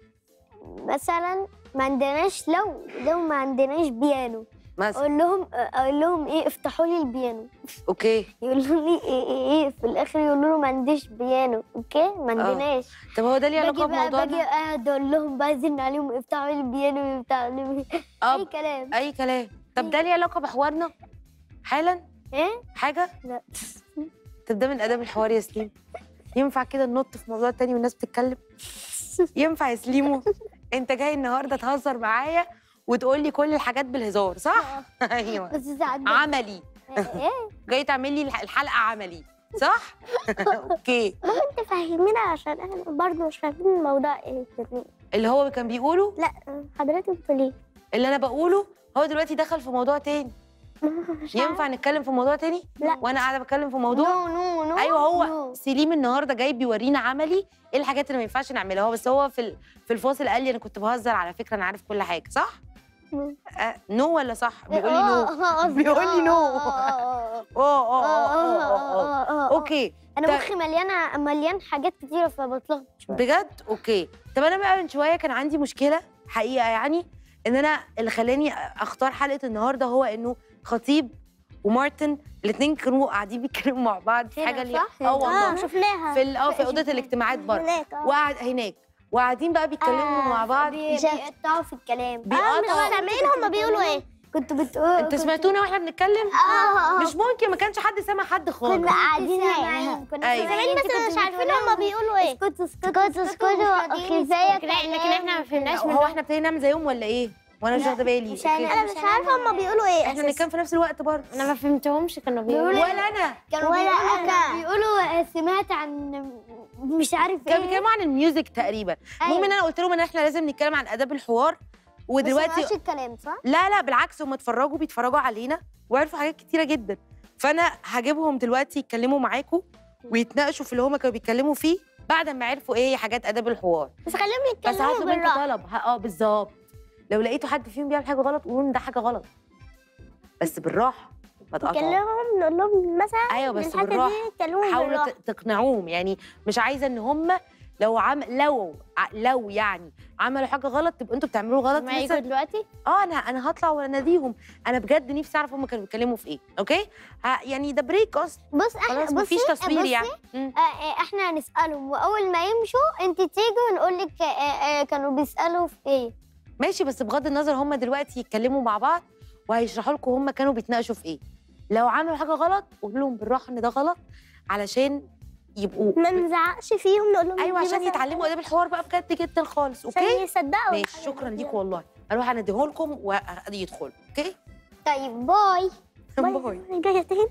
مثلا ما عندناش لو لو ما عندناش بيانو مثلا اقول لهم اقول لهم ايه افتحوا لي البيانو اوكي يقولوا لي ايه ايه ايه في الاخر يقولوا له ما عنديش بيانو اوكي ما عندناش طب هو ده ليه علاقه باجي بقى باجي بموضوعنا قاعد اقول لهم بزن عليهم افتحوا لي البيانو يفتحوا لي اي كلام اي كلام طب ده ليه علاقه بحوارنا حالا ايه حاجه لا طب ده من اداب الحوار يا سليم ينفع كده ننط في موضوع تاني والناس بتتكلم ينفع يا سليمو انت جاي النهارده تهزر معايا وتقول لي كل الحاجات بالهزار صح ايوه بس ساعات عملي ايه جاي تعمل لي الح- الحلقه عملي صح اوكي ممكن تفهمينا عشان احنا برضه مش فاهمين الموضوع ايه اللي هو كان بيقوله لا حضرتك بتقولي اللي انا بقوله هو دلوقتي دخل في موضوع تاني ينفع نتكلم في موضوع تاني لا. وانا قاعده بتكلم في موضوع نو نو نو ايوه هو نو. سليم النهارده جاي بيورينا عملي ايه الحاجات اللي ما ينفعش نعملها هو بس هو في ال- في الفاصل قال لي انا كنت بهزر على فكره انا عارف كل حاجه صح آه نو ولا صح بيقول لي آه، آه، نو قصدي بيقول لي آه، نو آه، آه، اه اه اه اه آه، اه آه. اوكي انا طيب. مخي مليانه مليان حاجات كتيره فبتلخبط شويه بجد اوكي طب انا بقى من شويه كان عندي مشكله حقيقه يعني ان انا اللي خلاني اختار حلقه النهارده هو انه خطيب ومارتن الاثنين كانوا قاعدين بيتكلموا مع بعض في هنا حاجه اللي صح؟ اه والله اه شفناها في ال- اه في اوضه الاجتماعات بره هناك اه وقعد هناك وقاعدين بقى بيتكلموا مع بعض بي- بيقطعوا في الكلام بيقطعوا. مش سامعين هما بيقولوا ايه كنت بتقول انتوا سمعتونا واحنا بنتكلم اه مش ممكن ما كانش حد سامع حد خالص كنا قاعدين سامعين كنا أيوة. سامعين سامعين بس مش عارفين هما بيقولوا ايه اسكتوا اسكتوا اسكتوا اسكتوا كفايه لكن لكن احنا ما فهمناش هو احنا ابتدينا نعمل زيهم ولا ايه وانا مش واخده بالي مش أوكي. انا مش عارفه هما بيقولوا ايه احنا بنتكلم في نفس الوقت برضه انا ما فهمتهمش كانوا بيقولوا ولا انا كانوا ولا بيقولوا أنا. بيقولوا سمعت عن مش عارف كانوا ايه بيتكلموا عن الميوزك تقريبا المهم ان انا قلت لهم ان احنا لازم نتكلم عن اداب الحوار ودلوقتي بس الكلام صح؟ لا لا بالعكس هم اتفرجوا بيتفرجوا علينا وعرفوا حاجات كتيره جدا فانا هجيبهم دلوقتي يتكلموا معاكم ويتناقشوا في اللي هم كانوا بيتكلموا فيه بعد ما عرفوا ايه هي حاجات اداب الحوار بس خليهم بس يتكلموا هطلب منكم بالراحه طلب ه- اه بالظبط لو لقيتوا حد فيهم بيعمل حاجه غلط قولوا ان ده حاجه غلط بس بالراحه ما تقطعوش نكلمهم نقول لهم مثلا ايوه بس الحاجة دي بالراحه يتكلموا حاولوا بالراحه ت- تقنعوهم يعني مش عايزه ان هم لو عم لو ع- لو يعني عملوا حاجه غلط تبقوا انتوا بتعملوا غلط ما يجوا مثلا دلوقتي اه انا انا هطلع واناديهم انا بجد نفسي اعرف هم كانوا بيتكلموا في ايه اوكي ها يعني ده بريك اصلا بص احنا خلاص بصي مفيش تصوير بصي يعني مم. آه، آه، احنا هنسالهم واول ما يمشوا انت تيجي ونقول لك آه، آه، كانوا بيسالوا في ايه ماشي بس بغض النظر هم دلوقتي يتكلموا مع بعض وهيشرحوا لكم هم كانوا بيتناقشوا في ايه لو عملوا حاجه غلط قولوا لهم بالراحه ان ده غلط علشان يبقوا ما نزعقش فيهم نقول لهم ايوه دي عشان مثلاً يتعلموا اداب الحوار بقى بجد جدا خالص عشان اوكي يصدقوا ماشي شكرا ليكم والله اروح اناديه لكم ويدخلوا اوكي طيب باي باي أنا جايه تاني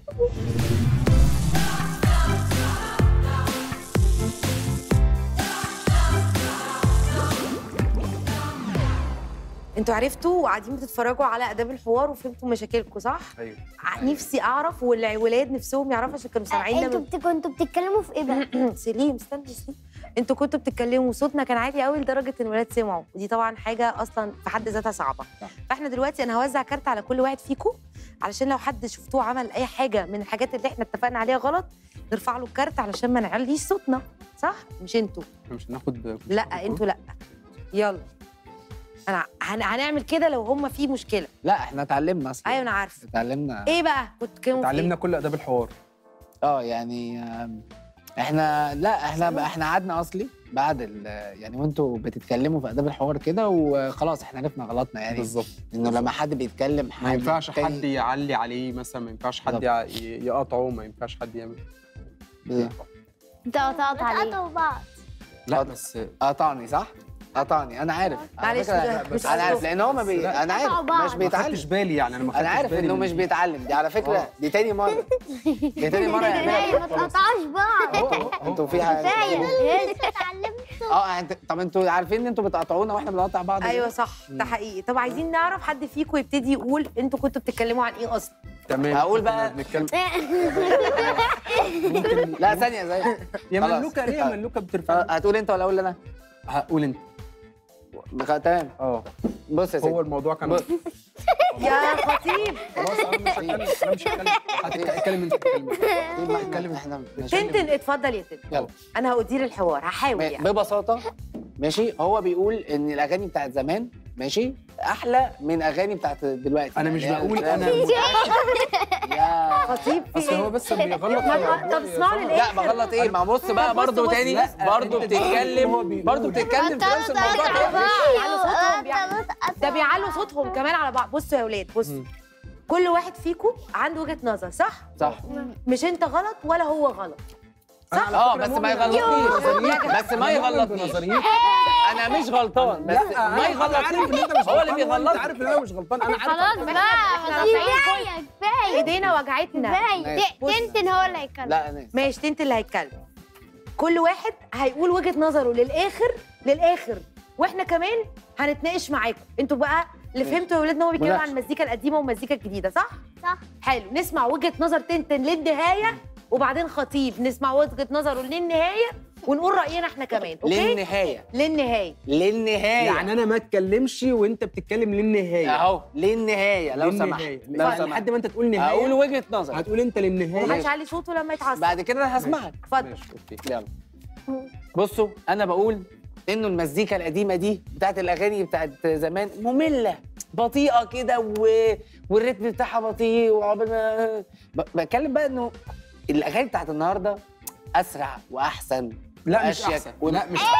انتوا عرفتوا وقاعدين بتتفرجوا على اداب الحوار وفهمتوا مشاكلكم صح ايوه ع- نفسي اعرف والولاد نفسهم يعرفوا عشان كانوا سامعيننا انتوا من- بت- كنتوا بتتكلموا في ايه بقى؟ سليم استنى سليم انتوا كنتوا بتتكلموا صوتنا كان عالي قوي لدرجه ان الولاد سمعوا ودي طبعا حاجه اصلا في حد ذاتها صعبه فاحنا دلوقتي انا هوزع كارت على كل واحد فيكم علشان لو حد شفتوه عمل اي حاجه من الحاجات اللي احنا اتفقنا عليها غلط نرفع له الكارت علشان ما نعليش صوتنا صح مش انتوا احنا مش هناخد لا انتوا لا يلا انا هن... هنعمل كده لو هم في مشكله لا احنا اتعلمنا اصلا ايوه انا عارفه اتعلمنا ايه بقى كنت بتتكلموا في اتعلمنا ايه كل اداب الحوار اه يعني آم، احنا لا احنا بقى احنا قعدنا اصلي بعد ال يعني وانتوا بتتكلموا في اداب الحوار كده وخلاص احنا عرفنا غلطنا يعني بالظبط انه لما حد بيتكلم حاجه ما ينفعش تاني- حد يعلي عليه مثلا ما ينفعش حد يع- ي- يقاطعه ما ينفعش حد يعمل بالظبط. انت قطعت عليه بتقطعوا بعض لا بس قطعني صح؟ قطعني انا عارف على معلش، فكرة لا، مش انا عارف قصده. لان هو ما بي... لا. انا عارف قطعوا بعض. مش ما بيتعلم خدتش بالي يعني انا ما خدتش انا عارف بالي انه من- مش بيتعلم دي على فكره آه. دي تاني مره دي تاني مره ما يعملها تقطعوش بعض اهو اهو انتوا في حاجه كفايه لسه اتعلمت اه انت طب انتوا عارفين ان انتوا بتقطعونا واحنا بنقطع بعض ليه؟ ايوه صح ده حقيقي طب عايزين نعرف حد فيكم يبتدي يقول انتوا كنتوا بتتكلموا عن ايه اصلا تمام هقول بقى- بنتكلم لا ثانيه زي يا خلاص. ملوكه ليه يا ملوكه بترفع هتقول انت ولا اقول انا؟ هقول انت بخ- تمام اه بص يا سيدي هو الموضوع كان بص. يا خطيب خلاص انا مش هتكلم انا مش هتكلم هتتكلم انت اتكلم نتكلم احنا تنتن اتفضل يا تنتن يلا انا هدير الحوار هحاول يعني ببساطه ماشي هو بيقول ان الاغاني بتاعت زمان ماشي احلى من اغاني بتاعت دلوقتي انا مش اللي هي بقول الراب. انا يا خطيب في اصل هو ايه؟ بس بيغلط ما- طب اسمعوا لا للاخر بغلط ايه ما بص بقى طب بص- برضه بص. تاني لا، برضه أنت بتتكلم هو بيقول. برضه بتتكلم في نفس الموضوع تاني بيعلوا صوتهم بيعلوا- ده بيعلوا صوتهم كمان على بعض بصوا يا ولاد بصوا كل واحد فيكم عنده وجهه نظر صح؟ صح مش انت غلط ولا هو غلط صح؟ اه بس ما يغلطنيش بس ما يغلطنيش انا مش غلطان بس لا ما انا عارف ان انت يغلطنيش مش هو اللي غلطان وانت بيغلط عارف ان انا مش غلطان انا عارف خلاص بقى احنا رافعين كفايه كفايه ايدينا وجعتنا كفايه بص. تنتن هو اللي هيتكلم لا انا ماشي تنت اللي هيتكلم كل واحد هيقول وجهه نظره للاخر للاخر واحنا كمان هنتناقش معاكم انتوا بقى اللي ماشي. فهمتوا يا ولاد ان هو بيتكلم مناقشة. عن المزيكا القديمه والمزيكا الجديده صح؟ صح. حلو نسمع وجهه نظر تنتن للنهايه وبعدين خطيب نسمع وجهه نظره للنهايه ونقول راينا احنا كمان اوكي؟ للنهايه للنهايه للنهايه يعني انا ما اتكلمش وانت بتتكلم للنهايه اهو للنهايه لو سمحت للنهاية. لو لا، سمحت لحد ما انت تقول نهايه هقول وجهه نظر هتقول انت للنهايه ومحدش علي صوته لما يتعصب بعد كده انا هسمعك اتفضل ماشي اوكي يلا بصوا انا بقول انه المزيكا القديمه دي بتاعت الاغاني بتاعت زمان ممله بطيئه كده و... والريتم بتاعها بطيء وعقبال ما ب... بتكلم بقى انه الاغاني بتاعت النهارده اسرع واحسن لا مش وأشيك. احسن و- لا مش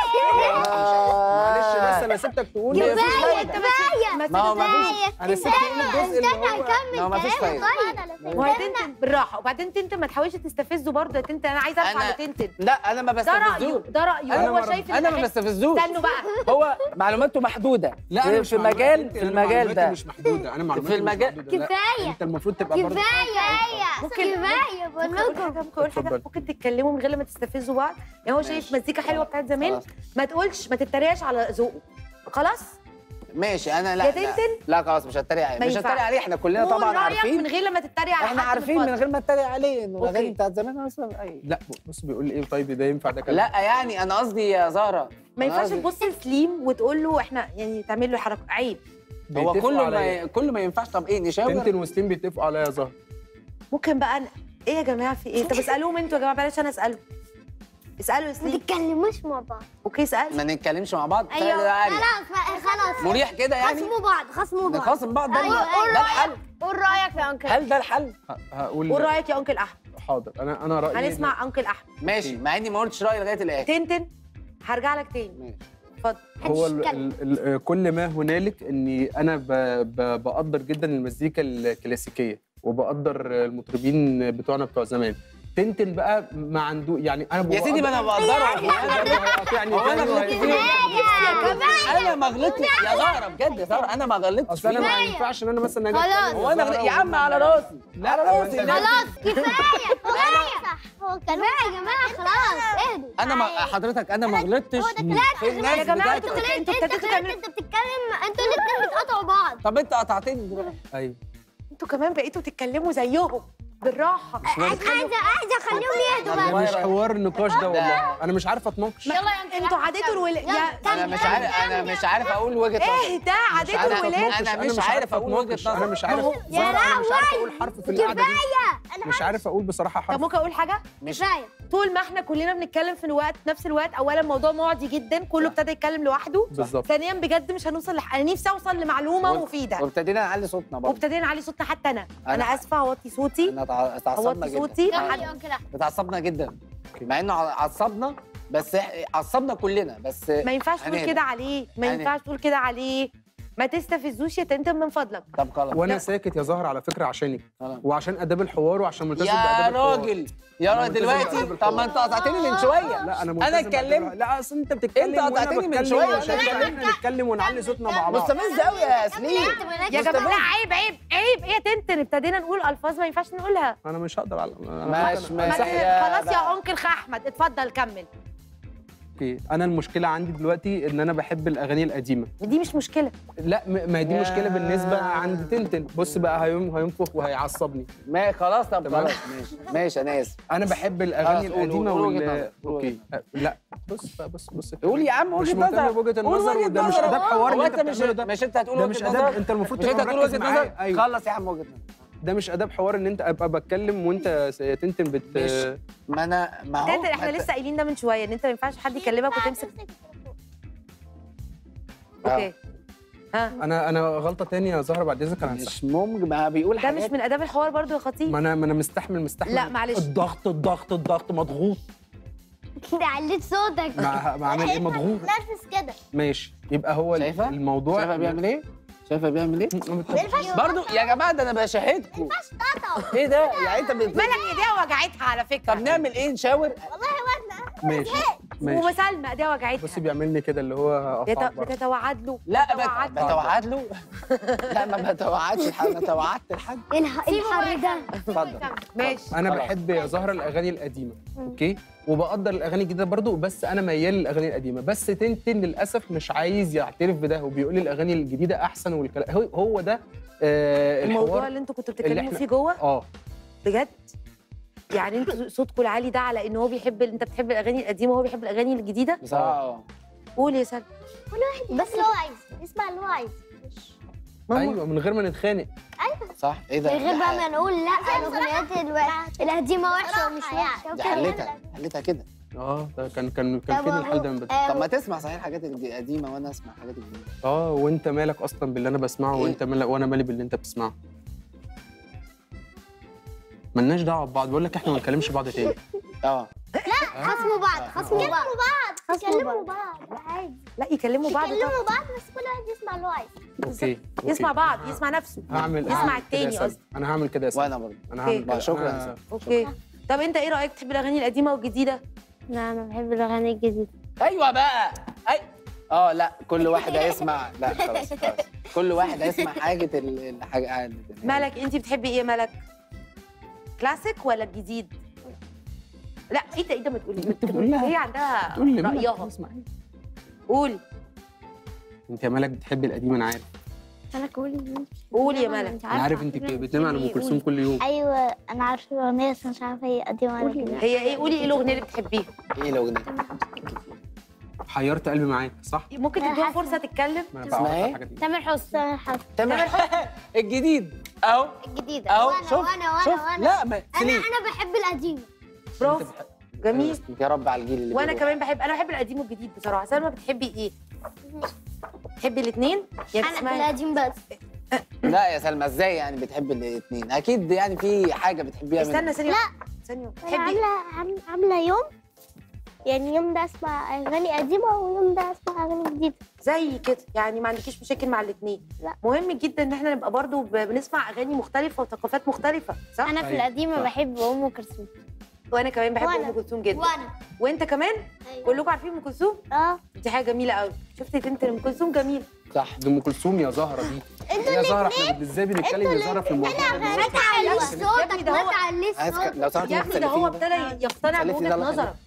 آه. معلش بس انا سبتك تقول كفاية، مفيش فايدة. ما هو ما فيش انا سبت تقول الجزء اللي هو ما هو ما فيش فايده هو يا تنتن بالراحه وبعدين تنتن ما تحاولش تستفزه برضه يا تنتن انا عايزه ارفع أنا- لتنتن لا انا ما ده رايه بستفزوش ده رايه أنا هو ما- شايف إن انا ما الحاجة- بستفزوش استنوا بقى هو معلوماته محدوده لا في- انا مش في المجال معلوماتي- في أنا المجال معلوماتي ده مش محدوده انا معلوماتي في مش المجال- محدودة. لا، كفاية. انت المفروض تبقى برضه كفايه ممكن كفايه بقول ممكن اقول لكم حاجه ممكن اقول حاجه اتفضل. ممكن تتكلموا من غير ما تستفزوا بعض يعني هو شايف مزيكا حلوه بتاعت زمان خلاص. ما تقولش ما تتريقش على ذوقه خلاص ماشي انا لا يا لا, تنتن؟ لا خلاص مش هتريق عليه ما مش ينفعش. هتريق عليه احنا كلنا قول طبعا رأيك عارفين من غير لما تتريق على احنا حد عارفين من غير ما اتريق عليه انه أوكي. الاغاني بتاعت زمان اصلا اي لا بص بيقول ايه طيب ده ينفع ده كلام لا يعني انا قصدي يا زهره ما أنا ينفعش قصدي- تبص لسليم وتقول له احنا يعني تعمل له حركه عيب هو بيتفقوا كله عليا. ما كله ما ينفعش طب ايه تنتن نشاور وسليم بيتفقوا عليا يا زهر ممكن بقى أنا... ايه يا جماعه في ايه طب اسالوهم انتوا يا جماعه بلاش انا اساله اسالوا يا ما سليم تتكلموش مع بعض اوكي اسال ما نتكلمش مع بعض ايوه ده عادي. خلاص خلاص مريح كده يعني خصموا بعض خصموا بعض نخاصم بعض ده, أيوة، ده الحل قول رايك يا انكل هل ده الحل ه- هقول قول رايك يا انكل احمد حاضر انا انا رايي هنسمع انكل احمد ماشي مع اني ما قلتش رايي لغايه الاخر تنتن هرجع لك تاني ماشي. اتفضل هو ال ال ال كل ما هنالك اني انا ب ب بقدر جدا المزيكا الكلاسيكيه وبقدر المطربين بتوعنا بتوع زمان تنتن بقى ما عنده يعني انا يا سيدي ما انا بقدره يعني هو انا غلطت فيه انا ما غلطتش يا زهره بجد يا زهره انا ما غلطتش اصل انا فيه ما ينفعش ان انا مثلا اجي خلاص. أتكلم هو انا غلط- يا عم على راسي لا على ما راسي أنت- خلاص كفايه كفايه هو كلام يا جماعه خلاص اهدوا انا ما حضرتك انا ما غلطتش في يا الناس جماعه بتاعت انتوا انتوا انت ابتديتوا غلطت تعملوا انت بتتكلم انتوا الاثنين بتقطعوا بعض طب انت قطعتني دلوقتي ايوه انتوا كمان بقيتوا تتكلموا زيهم بالراحه عايزه عايزه اخليهم يهدوا ده بقى مش حوار النقاش ده والله انا مش عارف اتناقش يلا يا انكل انتوا عادتوا الولاد يا انا مش عارف انا مش عارف اقول وجهه نظري ايه ده مش عادتوا عارف الولاد أتناقش. انا مش عارف اقول وجهه أتناقش. انا نظري مش عارف يا زهرة، انا مش عارف اقول حرف في القعده دي مش عارف اقول بصراحه طب حرف ممكن اقول حاجه مش كفايه طول ما احنا كلنا بنتكلم في الوقت نفس الوقت اولا موضوع معدي جدا كله ابتدى يتكلم لوحده بالظبط ثانيا بجد مش هنوصل لح... انا نفسي اوصل لمعلومه وال- مفيده وابتدينا نعلي صوتنا برضه وابتدينا نعلي صوتنا حتى انا أنا- انا اسفه هوطي صوتي احنا اتع- اتعصبنا هوطي جدا صوتي يلا لحد يا انكل احمد اتعصبنا جدا مع انه ع- عصبنا بس إح- عصبنا كلنا بس ما ينفعش تقول هنهدى. كده عليه ما هنهدى. ينفعش تقول كده عليه ما تستفزوش يا تنتن من فضلك طب خلاص وانا لا. ساكت يا زهر على فكره عشانك وعشان اداب الحوار وعشان ملتزم يا باداب الحوار راجل يا أنا راجل ملتزم دلوقتي بآداب طب ما انت الحوار. قطعتني من شويه لا انا انا ملتزم بآداب اتكلمت الحوار. لا اصل انت بتتكلم انت وأنا قطعتني من بتكلم شوية. عشان اتكلمنا نتكلم ونعلي صوتنا مع بعض مستفز قوي يا سليم يا جماعه لا عيب عيب عيب ايه يا تنتن ابتدينا نقول الفاظ ما ينفعش نقولها انا مش هقدر على أنا ماشي ممكن- ما ماشي ت- يا خلاص يا بقى. انكل خ احمد اتفضل كمل اوكي انا المشكله عندي دلوقتي ان انا بحب الاغاني القديمه دي مش مشكله لا م- ما دي يا- مشكله بالنسبه عند تنتن بص بقى هيم هينفخ وهيعصبني ما خلاص طب تمام. خلاص ماشي ماشي انا اسف انا بحب الاغاني خلاص، قول- القديمه قول وجهة وال نظرك، قول اوكي أه، لا بص بقى بص بص قول يا عم مش وجهه مهتم نظرك بوجهه قول النظر وجهة وده مش نظرك. اداب حوار هو اللي انت انت مش بتعمله ده مش انت هتقول ده وجهة مش نظرك اداب انت المفروض مش انت تبقى هتقول مركز وجهه معايا نظرك ايوه خلص يا عم وجهه نظرك ده مش اداب حوار ان انت ابقى بتكلم وانت س- يا تنتن بت مش- ما انا ما هو تنتن احنا ما انت- لسه قايلين ده من شويه ان انت ما ينفعش حد يكلمك وتمسك اوكي ها انا انا غلطه تانية يا زهره بعد اذنك انا همسحها مش ممكن ما بيقول ده حاجات مش من اداب الحوار برضو يا خطيب ما انا ما انا مستحمل مستحمل لا، معلش. الضغط الضغط الضغط مضغوط كده عليت صوتك مع مع عامل ايه مضغوط نرفز كده ماشي يبقى هو ال- شايفة؟ الموضوع شايفه بيعمل ايه؟ شايفه بيعمل ايه؟ ما بتحبش- برضو يا جماعه ده انا بشاهدكم ايه ده؟ يعني انت بت... مالك ايديها وجعتها على فكره طب نعمل ايه نشاور؟ ماشي ماشي وسلمى ايديها وجعتها بصي بيعملني كده اللي هو بت- أقطع بره. بتتوعد له لا بتتوعد بت- له. بتوعد له لا ما بتوعدش لحد انا توعدت لحد الح- الحر ده اتفضل ماشي انا خلاص. بحب يا زهره الاغاني القديمه اوكي وبقدر الاغاني الجديده برضو بس انا ميال للاغاني القديمه بس تنتن للاسف مش عايز يعترف بده وبيقول لي الاغاني الجديده احسن والكلام هو, هو ده آه الموضوع الحوار اللي انتوا كنتوا اللي بتتكلموا إحنا- فيه جوه اه بجد يعني انتوا صوتكم العالي ده على ان هو بيحب انت بتحب الاغاني القديمه وهو بيحب الاغاني الجديده بصراحه قول يا سلمى بس اللي هو عايز يسمع اللي هو عايز ايوه من غير ما نتخانق صح ايه ده؟ من غير دي بقى ح- ما نقول لا الاغنيات الو- القديمه وحشه ومش وحشه دي حلتها حلتها كده اه ده كان كان كان طب فين أهو. الحال ده من بدري آه، طب ما تسمع صحيح الحاجات القديمه وانا اسمع الحاجات الجديده اه وانت مالك اصلا باللي انا بسمعه إيه؟ وانت مالك وانا مالي باللي انت بتسمعه ملناش دعوه ببعض بقول لك احنا ما نكلمش بعض تاني اه خصموا بعض خصموا بعض بعض يكلموا بعض عادي لا يكلموا بعض طبعا يكلموا بعض بس كل واحد يسمع اللي هو عايزه اوكي يسمع بعض يسمع نفسه هعمل يسمع هعمل كده التاني يا سلمى. قصدي. انا هعمل كده يا سلمى. وانا برضه انا أوكي. هعمل كده شكراً. أنا- اوكي طب انت ايه رايك تحب الاغاني القديمه والجديده لا انا بحب الاغاني الجديده ايوه بقى اي اه لا كل واحد هيسمع لا خلاص خلاص كل واحد هيسمع حاجه ال- الحاجه عادي مالك انت بتحبي ايه يا مالك كلاسيك ولا الجديد لا ايه ده ايه ده ما تقولي ما بتقول لها. هي عندها تقول لي مالك رايها اسمع إيه؟ قول انت يا مالك بتحبي القديم انا عارف انا كل قول يا مالك انا عارف انت بتنامي على ام كلثوم كل يوم ايوه انا عارفه الاغنيه بس مش عارفه هي قديمه ولا جديده هي ايه قولي ايه الاغنيه اللي بتحبيها ايه الاغنيه حيرت قلبي معاك صح ممكن تديها فرصه تتكلم ما انا اسمها بعرف إيه؟ الحاجات دي تامر حسني تامر حسني تمام الجديد اهو الجديده اهو وانا شوف وانا وانا شوف وانا لا ما انا سليم انا بحب القديم برافو جميل يا رب على الجيل اللي وانا بيروح. كمان بحب انا بحب القديم والجديد بصراحه سلمى بتحبي ايه بتحبي الاثنين يعني انا تسمعي القديم بس لا يا سلمى ازاي يعني بتحب الاثنين اكيد يعني في حاجه بتحبيها منهم. استنى ثانيه ثانيه انا بتحبي عامله عام- عامله يوم يعني يوم ده اسمع اغاني قديمه ويوم ده اسمع اغاني جديده زي كده يعني ما عندكيش مشاكل مع الاثنين لا. مهم جدا ان احنا نبقى برضو ب- بنسمع اغاني مختلفه وثقافات مختلفه صح انا في أيوة، القديمه صح. بحب ام كلثوم وانا كمان بحب وأنا. ام كلثوم جدا وانا وانت كمان أيوة. كلكم عارفين ام كلثوم اه دي حاجه جميله قوي شفتي انت ام كلثوم جميله صح دي ام كلثوم يا زهره دي يا زهره احنا ازاي بنتكلم يا زهره في الموضوع ده ما تعليش يا صوتك ابني ده ما هو- تعليش عايز صوتك لو سمحت يا ابني ده هو مختلفين ابتدى يقتنع خليتي بوجهه ده الله نظرك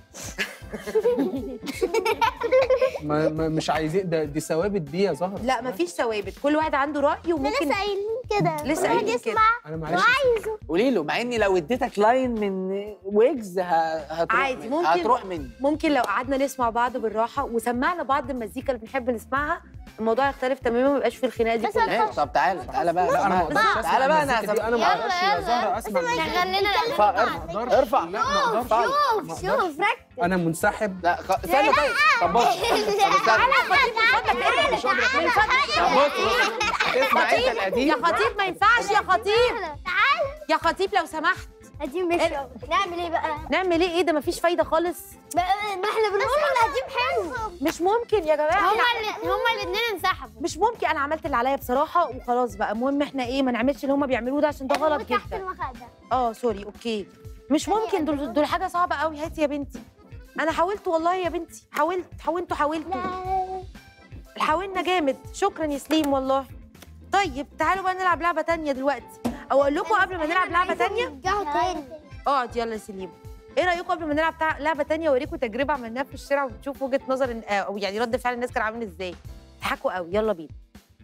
ما ما مش عايزين ده دي ثوابت دي يا زهره لا مفيش ثوابت كل واحد عنده راي وممكن لسه قايلين كده لسه كل واحد قايلين كده. يسمع انا معلش قولي له مع اني لو اديتك لاين من ويجز ه- هتروح عادي، مني. ممكن. هتروح مني ممكن لو قعدنا نسمع بعض بالراحه وسمعنا بعض المزيكا اللي بنحب نسمعها الموضوع يختلف تماما ما يبقاش فيه الخناقه دي بس كلها إيه؟ طب تعالى تعالى بقى لا انا ما اسمع. اقدرش تعالى بقى انا المزيكا دي. هسمع انا ما اقدرش يا زهره اسمع المزيكا شغل لنا ارفع ارفع ارفع لا ما اقدرش شوف شوف ركز انا منسحب لا خ... استنى طيب طب بص طب استنى من فضلك من فضلك طب بص بص. اسمع انت يا القديم خطيب ما ينفعش يا خطيب يا خطيب لو سمحت قديم مش نعمل ايه بقى؟ نعمل ايه ايه ده مفيش فايده خالص ما احنا بنقول القديم حلو مش ممكن يا جماعه هما اللي هما الاثنين انسحبوا مش ممكن انا عملت اللي عليا بصراحه وخلاص بقى المهم احنا ايه ما نعملش اللي هما بيعملوه ده عشان ده غلط تحت جدا المخدة اه سوري اوكي مش ممكن دول دول حاجه صعبه قوي هاتي يا بنتي انا حاولت والله يا بنتي حاولت حاولتوا حاولتوا حاولنا جامد شكرا يا سليم والله طيب تعالوا بقى نلعب لعبه تانية دلوقتي او اقول لكم قبل ما نلعب لعبه تانية تاني اقعد يلا يا سليم ايه رايكم قبل ما نلعب تع- لعبه تانية اوريكم تجربه عملناها في الشارع وتشوفوا وجهه نظر إن- او يعني رد فعل الناس كان عامل ازاي تضحكوا قوي يلا بينا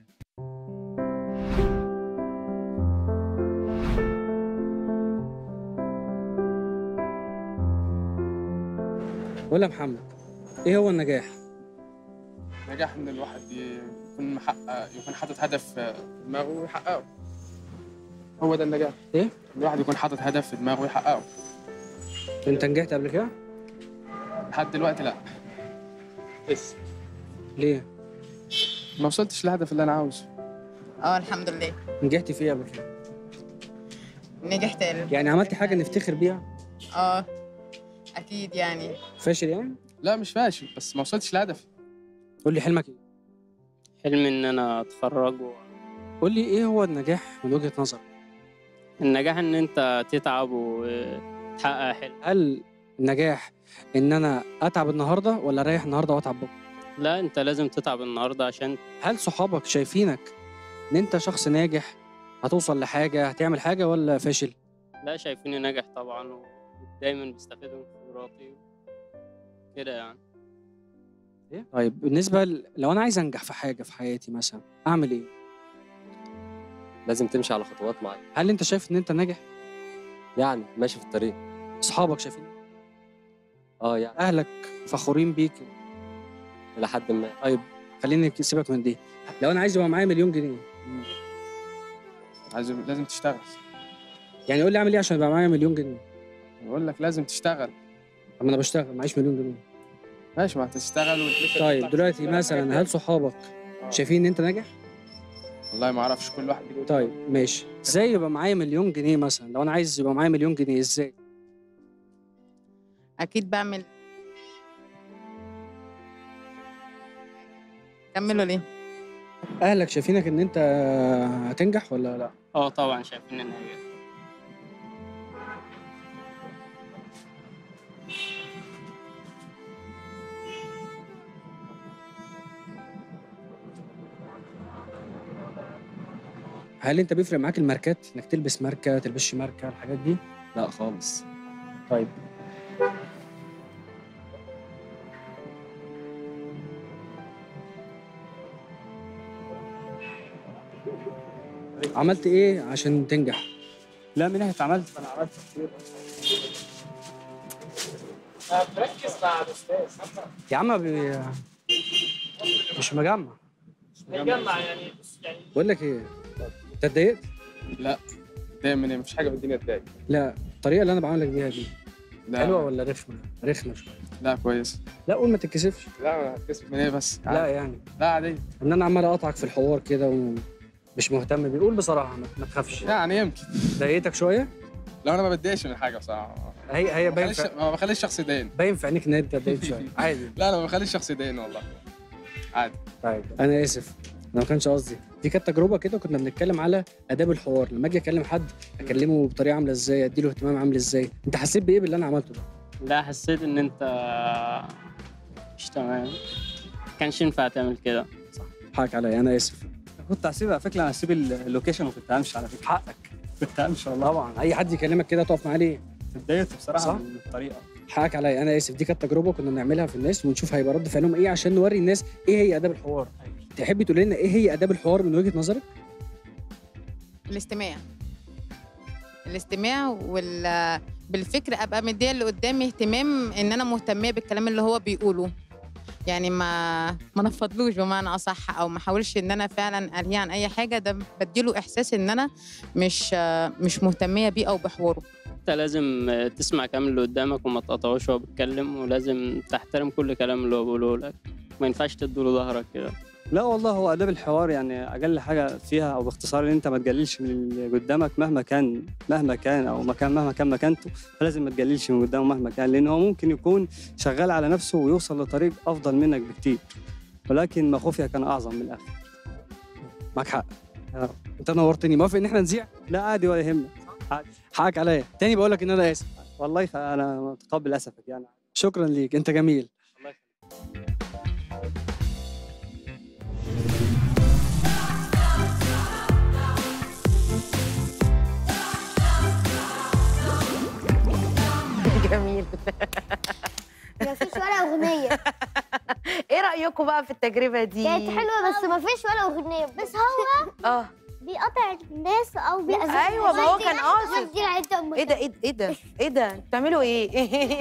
قول يا محمد ايه هو النجاح نجاح ان الواحد يكون محقق يكون حاطط هدف في دماغه ويحققه هو ده النجاح ايه الواحد يكون حاطط هدف في دماغه ويحققه انت نجحت قبل كده لحد دلوقتي لا لسه ليه ما وصلتش للهدف اللي انا عاوزه اه الحمد لله نجحت في ايه قبل كده نجحت ال- يعني عملت حاجه نفتخر بيها اه اكيد يعني فاشل يعني لا مش فاشل بس ما وصلتش لهدفي قول لي حلمك ايه حلمي ان انا اتخرج و... قول لي ايه هو النجاح من وجهه نظرك النجاح ان انت تتعب وتحقق حلم هل النجاح ان انا اتعب النهارده ولا اريح النهارده واتعب بكره لا انت لازم تتعب النهارده عشان هل صحابك شايفينك ان انت شخص ناجح هتوصل لحاجه هتعمل حاجه ولا فاشل لا شايفيني ناجح طبعا ودايما بيستفيدوا من خبراتي كده يعني طيب بالنسبه ل... لو انا عايز انجح في حاجه في حياتي مثلا اعمل ايه لازم تمشي على خطوات معينه هل انت شايف ان انت ناجح يعني ماشي في الطريق اصحابك شايفين اه يعني اهلك فخورين بيك الى حد ما طيب خليني سيبك من دي لو انا عايز يبقى معايا مليون جنيه عايز لازم تشتغل يعني قول لي اعمل ايه عشان يبقى معايا مليون جنيه بقول لك لازم تشتغل طب ما انا بشتغل معيش مليون جنيه ماشي ما تشتغل وتلف طيب دلوقتي مثلا هل صحابك شايفين ان انت ناجح والله ما اعرفش كل واحد بيقول طيب ماشي ازاي يبقى معايا مليون جنيه مثلا لو انا عايز يبقى معايا مليون جنيه ازاي اكيد بعمل كملوا ليه اهلك شايفينك ان انت هتنجح ولا لا اه طبعا شايفين ان هي هل انت بيفرق معاك الماركات انك تلبس ماركه تلبسش ماركه الحاجات دي لا خالص طيب عملت ايه عشان تنجح لا من ناحيه عملت فانا عملت كتير ركز مع الاستاذ يا عم بي... مش مجمع مجمع يعني يعني بقول لك ايه انت اتضايقت لا دايما يعني مفيش حاجه بالدنيا تضايق لا الطريقه اللي انا بعاملك بيها دي لا. حلوه ولا رخمه رخمه شويه لا كويس لا قول ما تتكسفش لا انا هتكسف من ايه بس لا يعني لا عادي ان انا عمال اقطعك في الحوار كده ومش مهتم بيه قول بصراحه ما, ما تخافش يعني يمكن ضايقتك شويه لو انا ما بتضايقش من حاجه بصراحه هي هي ما باين بخليش في... ما بخليش الشخص يضايقني باين في عينيك ان انت اتضايقت شويه عادي لا انا ما بخليش الشخص يضايقني والله عادي طيب انا اسف انا ما كانش قصدي دي كانت تجربه كده كنا بنتكلم على اداب الحوار لما اجي اكلم حد اكلمه بطريقه عامله ازاي اديله اهتمام عامل ازاي انت حسيت بايه باللي انا عملته ده لا حسيت ان انت مش تمام كانش ينفع تعمل كده حقك عليا انا اسف كنت هسيب على فكره انا هسيب اللوكيشن وكنت همشي على فكره حقك كنت همشي والله طبعا اي حد يكلمك كده تقف معاه ليه اتضايقت بصراحه صح؟ من الطريقه حقك عليا انا اسف دي كانت تجربه كنا بنعملها في الناس ونشوف هيبقى رد فعلهم ايه عشان نوري الناس ايه هي اداب الحوار تحبي تقولي لنا ايه هي اداب الحوار من وجهه نظرك الاستماع الاستماع وال بالفكر ابقى مديه اللي قدامي اهتمام ان انا مهتميه بالكلام اللي هو بيقوله يعني ما ما نفضلوش بمعنى اصح او ما احاولش ان انا فعلا الهيه عن اي حاجه ده بديله احساس ان انا مش مش مهتميه بيه او بحواره انت لازم تسمع كلام اللي قدامك وما تقطعوش وهو بيتكلم ولازم تحترم كل كلام اللي هو بيقوله لك ما ينفعش تديله ظهرك كده لا والله هو اداب الحوار يعني اقل حاجه فيها او باختصار ان انت ما تقللش من اللي قدامك مهما كان مهما كان او مكان مهما كان مكانته فلازم ما تقللش من قدامه مهما كان لان هو ممكن يكون شغال على نفسه ويوصل لطريق افضل منك بكتير ولكن ما خفي كان اعظم من الاخر معاك حق آه. انت نورتني موافق ان احنا نذيع لا عادي ولا يهمك حقك عليا تاني بقول لك ان انا اسف والله انا متقبل اسفك يعني شكرا ليك انت جميل جميل مفيش ولا اغنيه ايه رايكم بقى في التجربه دي كانت حلوه بس مفيش ولا اغنيه بس هو اه بيقطع الناس او بيأذي ايوه ما هو كان قاصد دي العيد ايه ده ايه ايه ده ايه ده بتعملوا ايه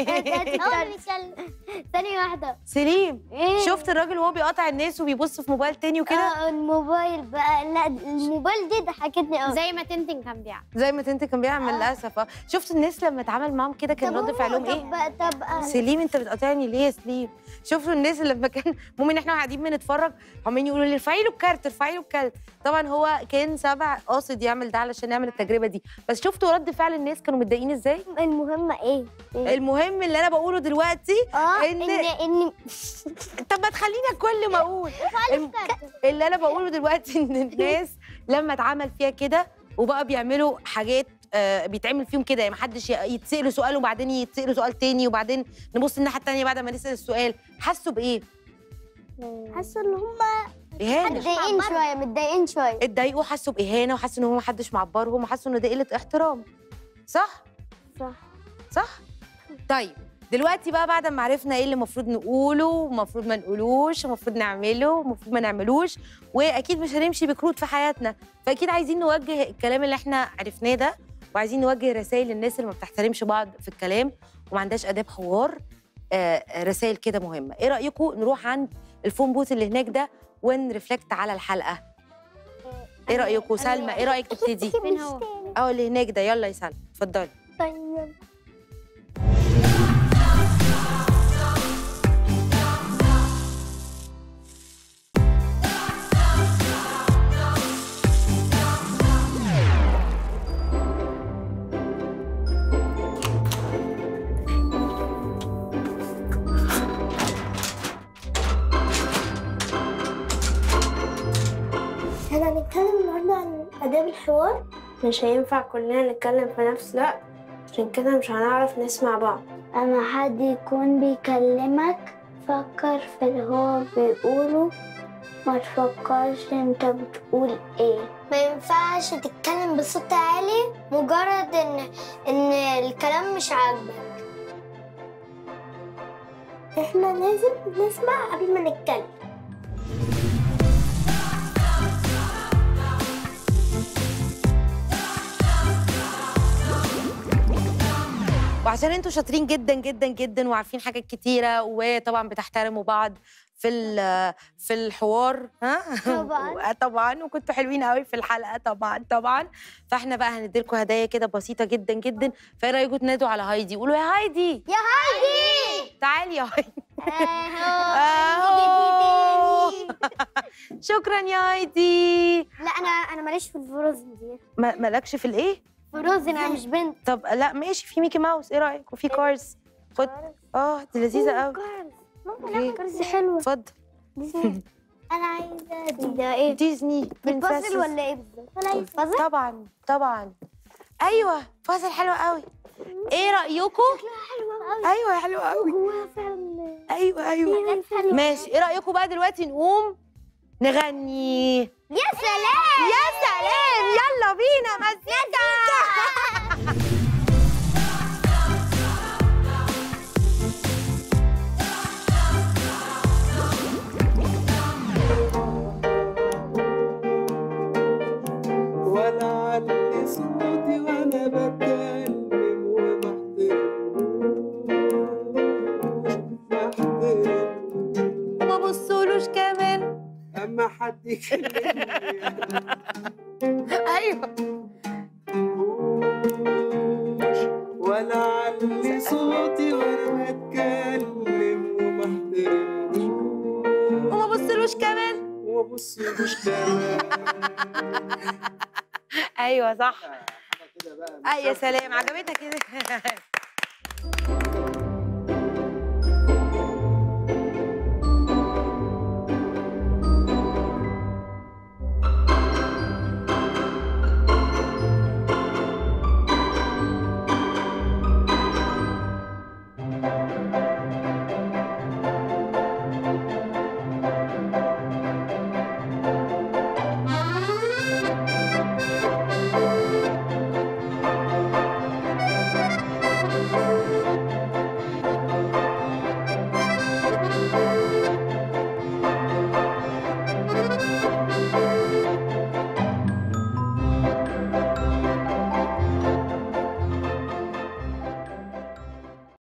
ثانية واحدة سليم إيه؟ شفت الراجل وهو بيقطع الناس وبيبص في موبايل تاني وكده اه الموبايل بقى لا الموبايل دي ضحكتني قوي زي ما تنتن كان بيعمل زي ما تنت كان بيعمل للاسف اه شفت الناس لما اتعامل معاهم كده كان رد فعلهم ايه طب طب سليم انت بتقاطعني ليه يا سليم شوفوا الناس اللي لما كان المهم ان احنا قاعدين بنتفرج عمالين يقولوا لي ارفعي له الكارت ارفعي له الكارت طبعا هو كان سبع قاصد يعمل ده علشان يعمل التجربه دي بس شفتوا رد فعل الناس كانوا متضايقين ازاي المهم ايه المهم اللي انا بقوله دلوقتي اه ان ان ان طب ما تخليني كل ما اقول الم- اللي انا بقوله دلوقتي ان الناس لما اتعمل فيها كده وبقى بيعملوا حاجات آه، بيتعمل فيهم كده يعني محدش ي- يتسألوا سؤال وبعدين يتسألوا سؤال تاني وبعدين نبص الناحيه التانيه بعد ما نسأل السؤال حسوا بايه؟ حاسه ان هم اهانه متضايقين شويه متضايقين شويه اتضايقوا حسوا باهانه وحسوا ان هو محدش معبرهم وحسوا ان ده قله احترام صح؟ صح صح؟ طيب دلوقتي بقى بعد ما عرفنا ايه اللي المفروض نقوله ومفروض ما نقولوش ومفروض نعمله ومفروض ما نعملوش واكيد مش هنمشي بكروت في حياتنا فاكيد عايزين نوجه الكلام اللي احنا عرفناه ده وعايزين نوجه رسائل للناس اللي ما بتحترمش بعض في الكلام وما عندهاش اداب حوار آه رسائل كده مهمه ايه رايكم نروح عند الفون بوث اللي هناك ده ونرفلكت على الحلقه ايه رايكم سلمى ايه رايك تبتدي فين هو؟ اه اللي هناك ده يلا يا سلمى اتفضلي طيب احنا هنتكلم النهارده عن آداب الحوار مش هينفع كلنا نتكلم في نفس الوقت عشان كده مش هنعرف نسمع بعض أما حد يكون بيكلمك فكر في اللي هو بيقوله ما تفكرش انت بتقول ايه ما ينفعش تتكلم بصوت عالي مجرد ان ان الكلام مش عاجبك احنا لازم نسمع قبل ما نتكلم وعشان انتوا شاطرين جدا جدا جدا وعارفين حاجات كتيره وطبعا بتحترموا بعض في ال- في الحوار ها طبعاً. طبعا وكنتوا حلوين قوي في الحلقه طبعا طبعا فاحنا بقى هنديلكم هدايا كده بسيطه جدا جدا فايه رايكم تنادوا على هايدي قولوا يا هايدي يا هايدي تعالي يا هايدي اهو شكرا يا هايدي لا انا انا ماليش في الفروزن دي ما- مالكش في الايه فروزن انا مش بنت طب لا ماشي في ميكي ماوس ايه رايك وفي كارز خد اه دي لذيذه قوي ممكن نعمل كرسي حلوه اتفضل انا عايزه دي ده ايه ديزني دي princesses. بازل ولا ايه بالظبط ولا ايه بازل طبعا طبعا ايوه بازل حلوه قوي ايه رايكم ايوه حلوه قوي هو فعلا ايوه ايوه ماشي ايه رايكم بقى دلوقتي نقوم نغني يا سلام يا سلام يلا بينا مزيكا وانا علي صوتي وانا بتكلم وما بصولوش كمان اما حد يكلمني ايوه ولا علي صوتي وانا بتكلم وما احترمش وما بصلوش كمان وما وابص مش تمام ايوه صح آه يا سلام عجبتك كده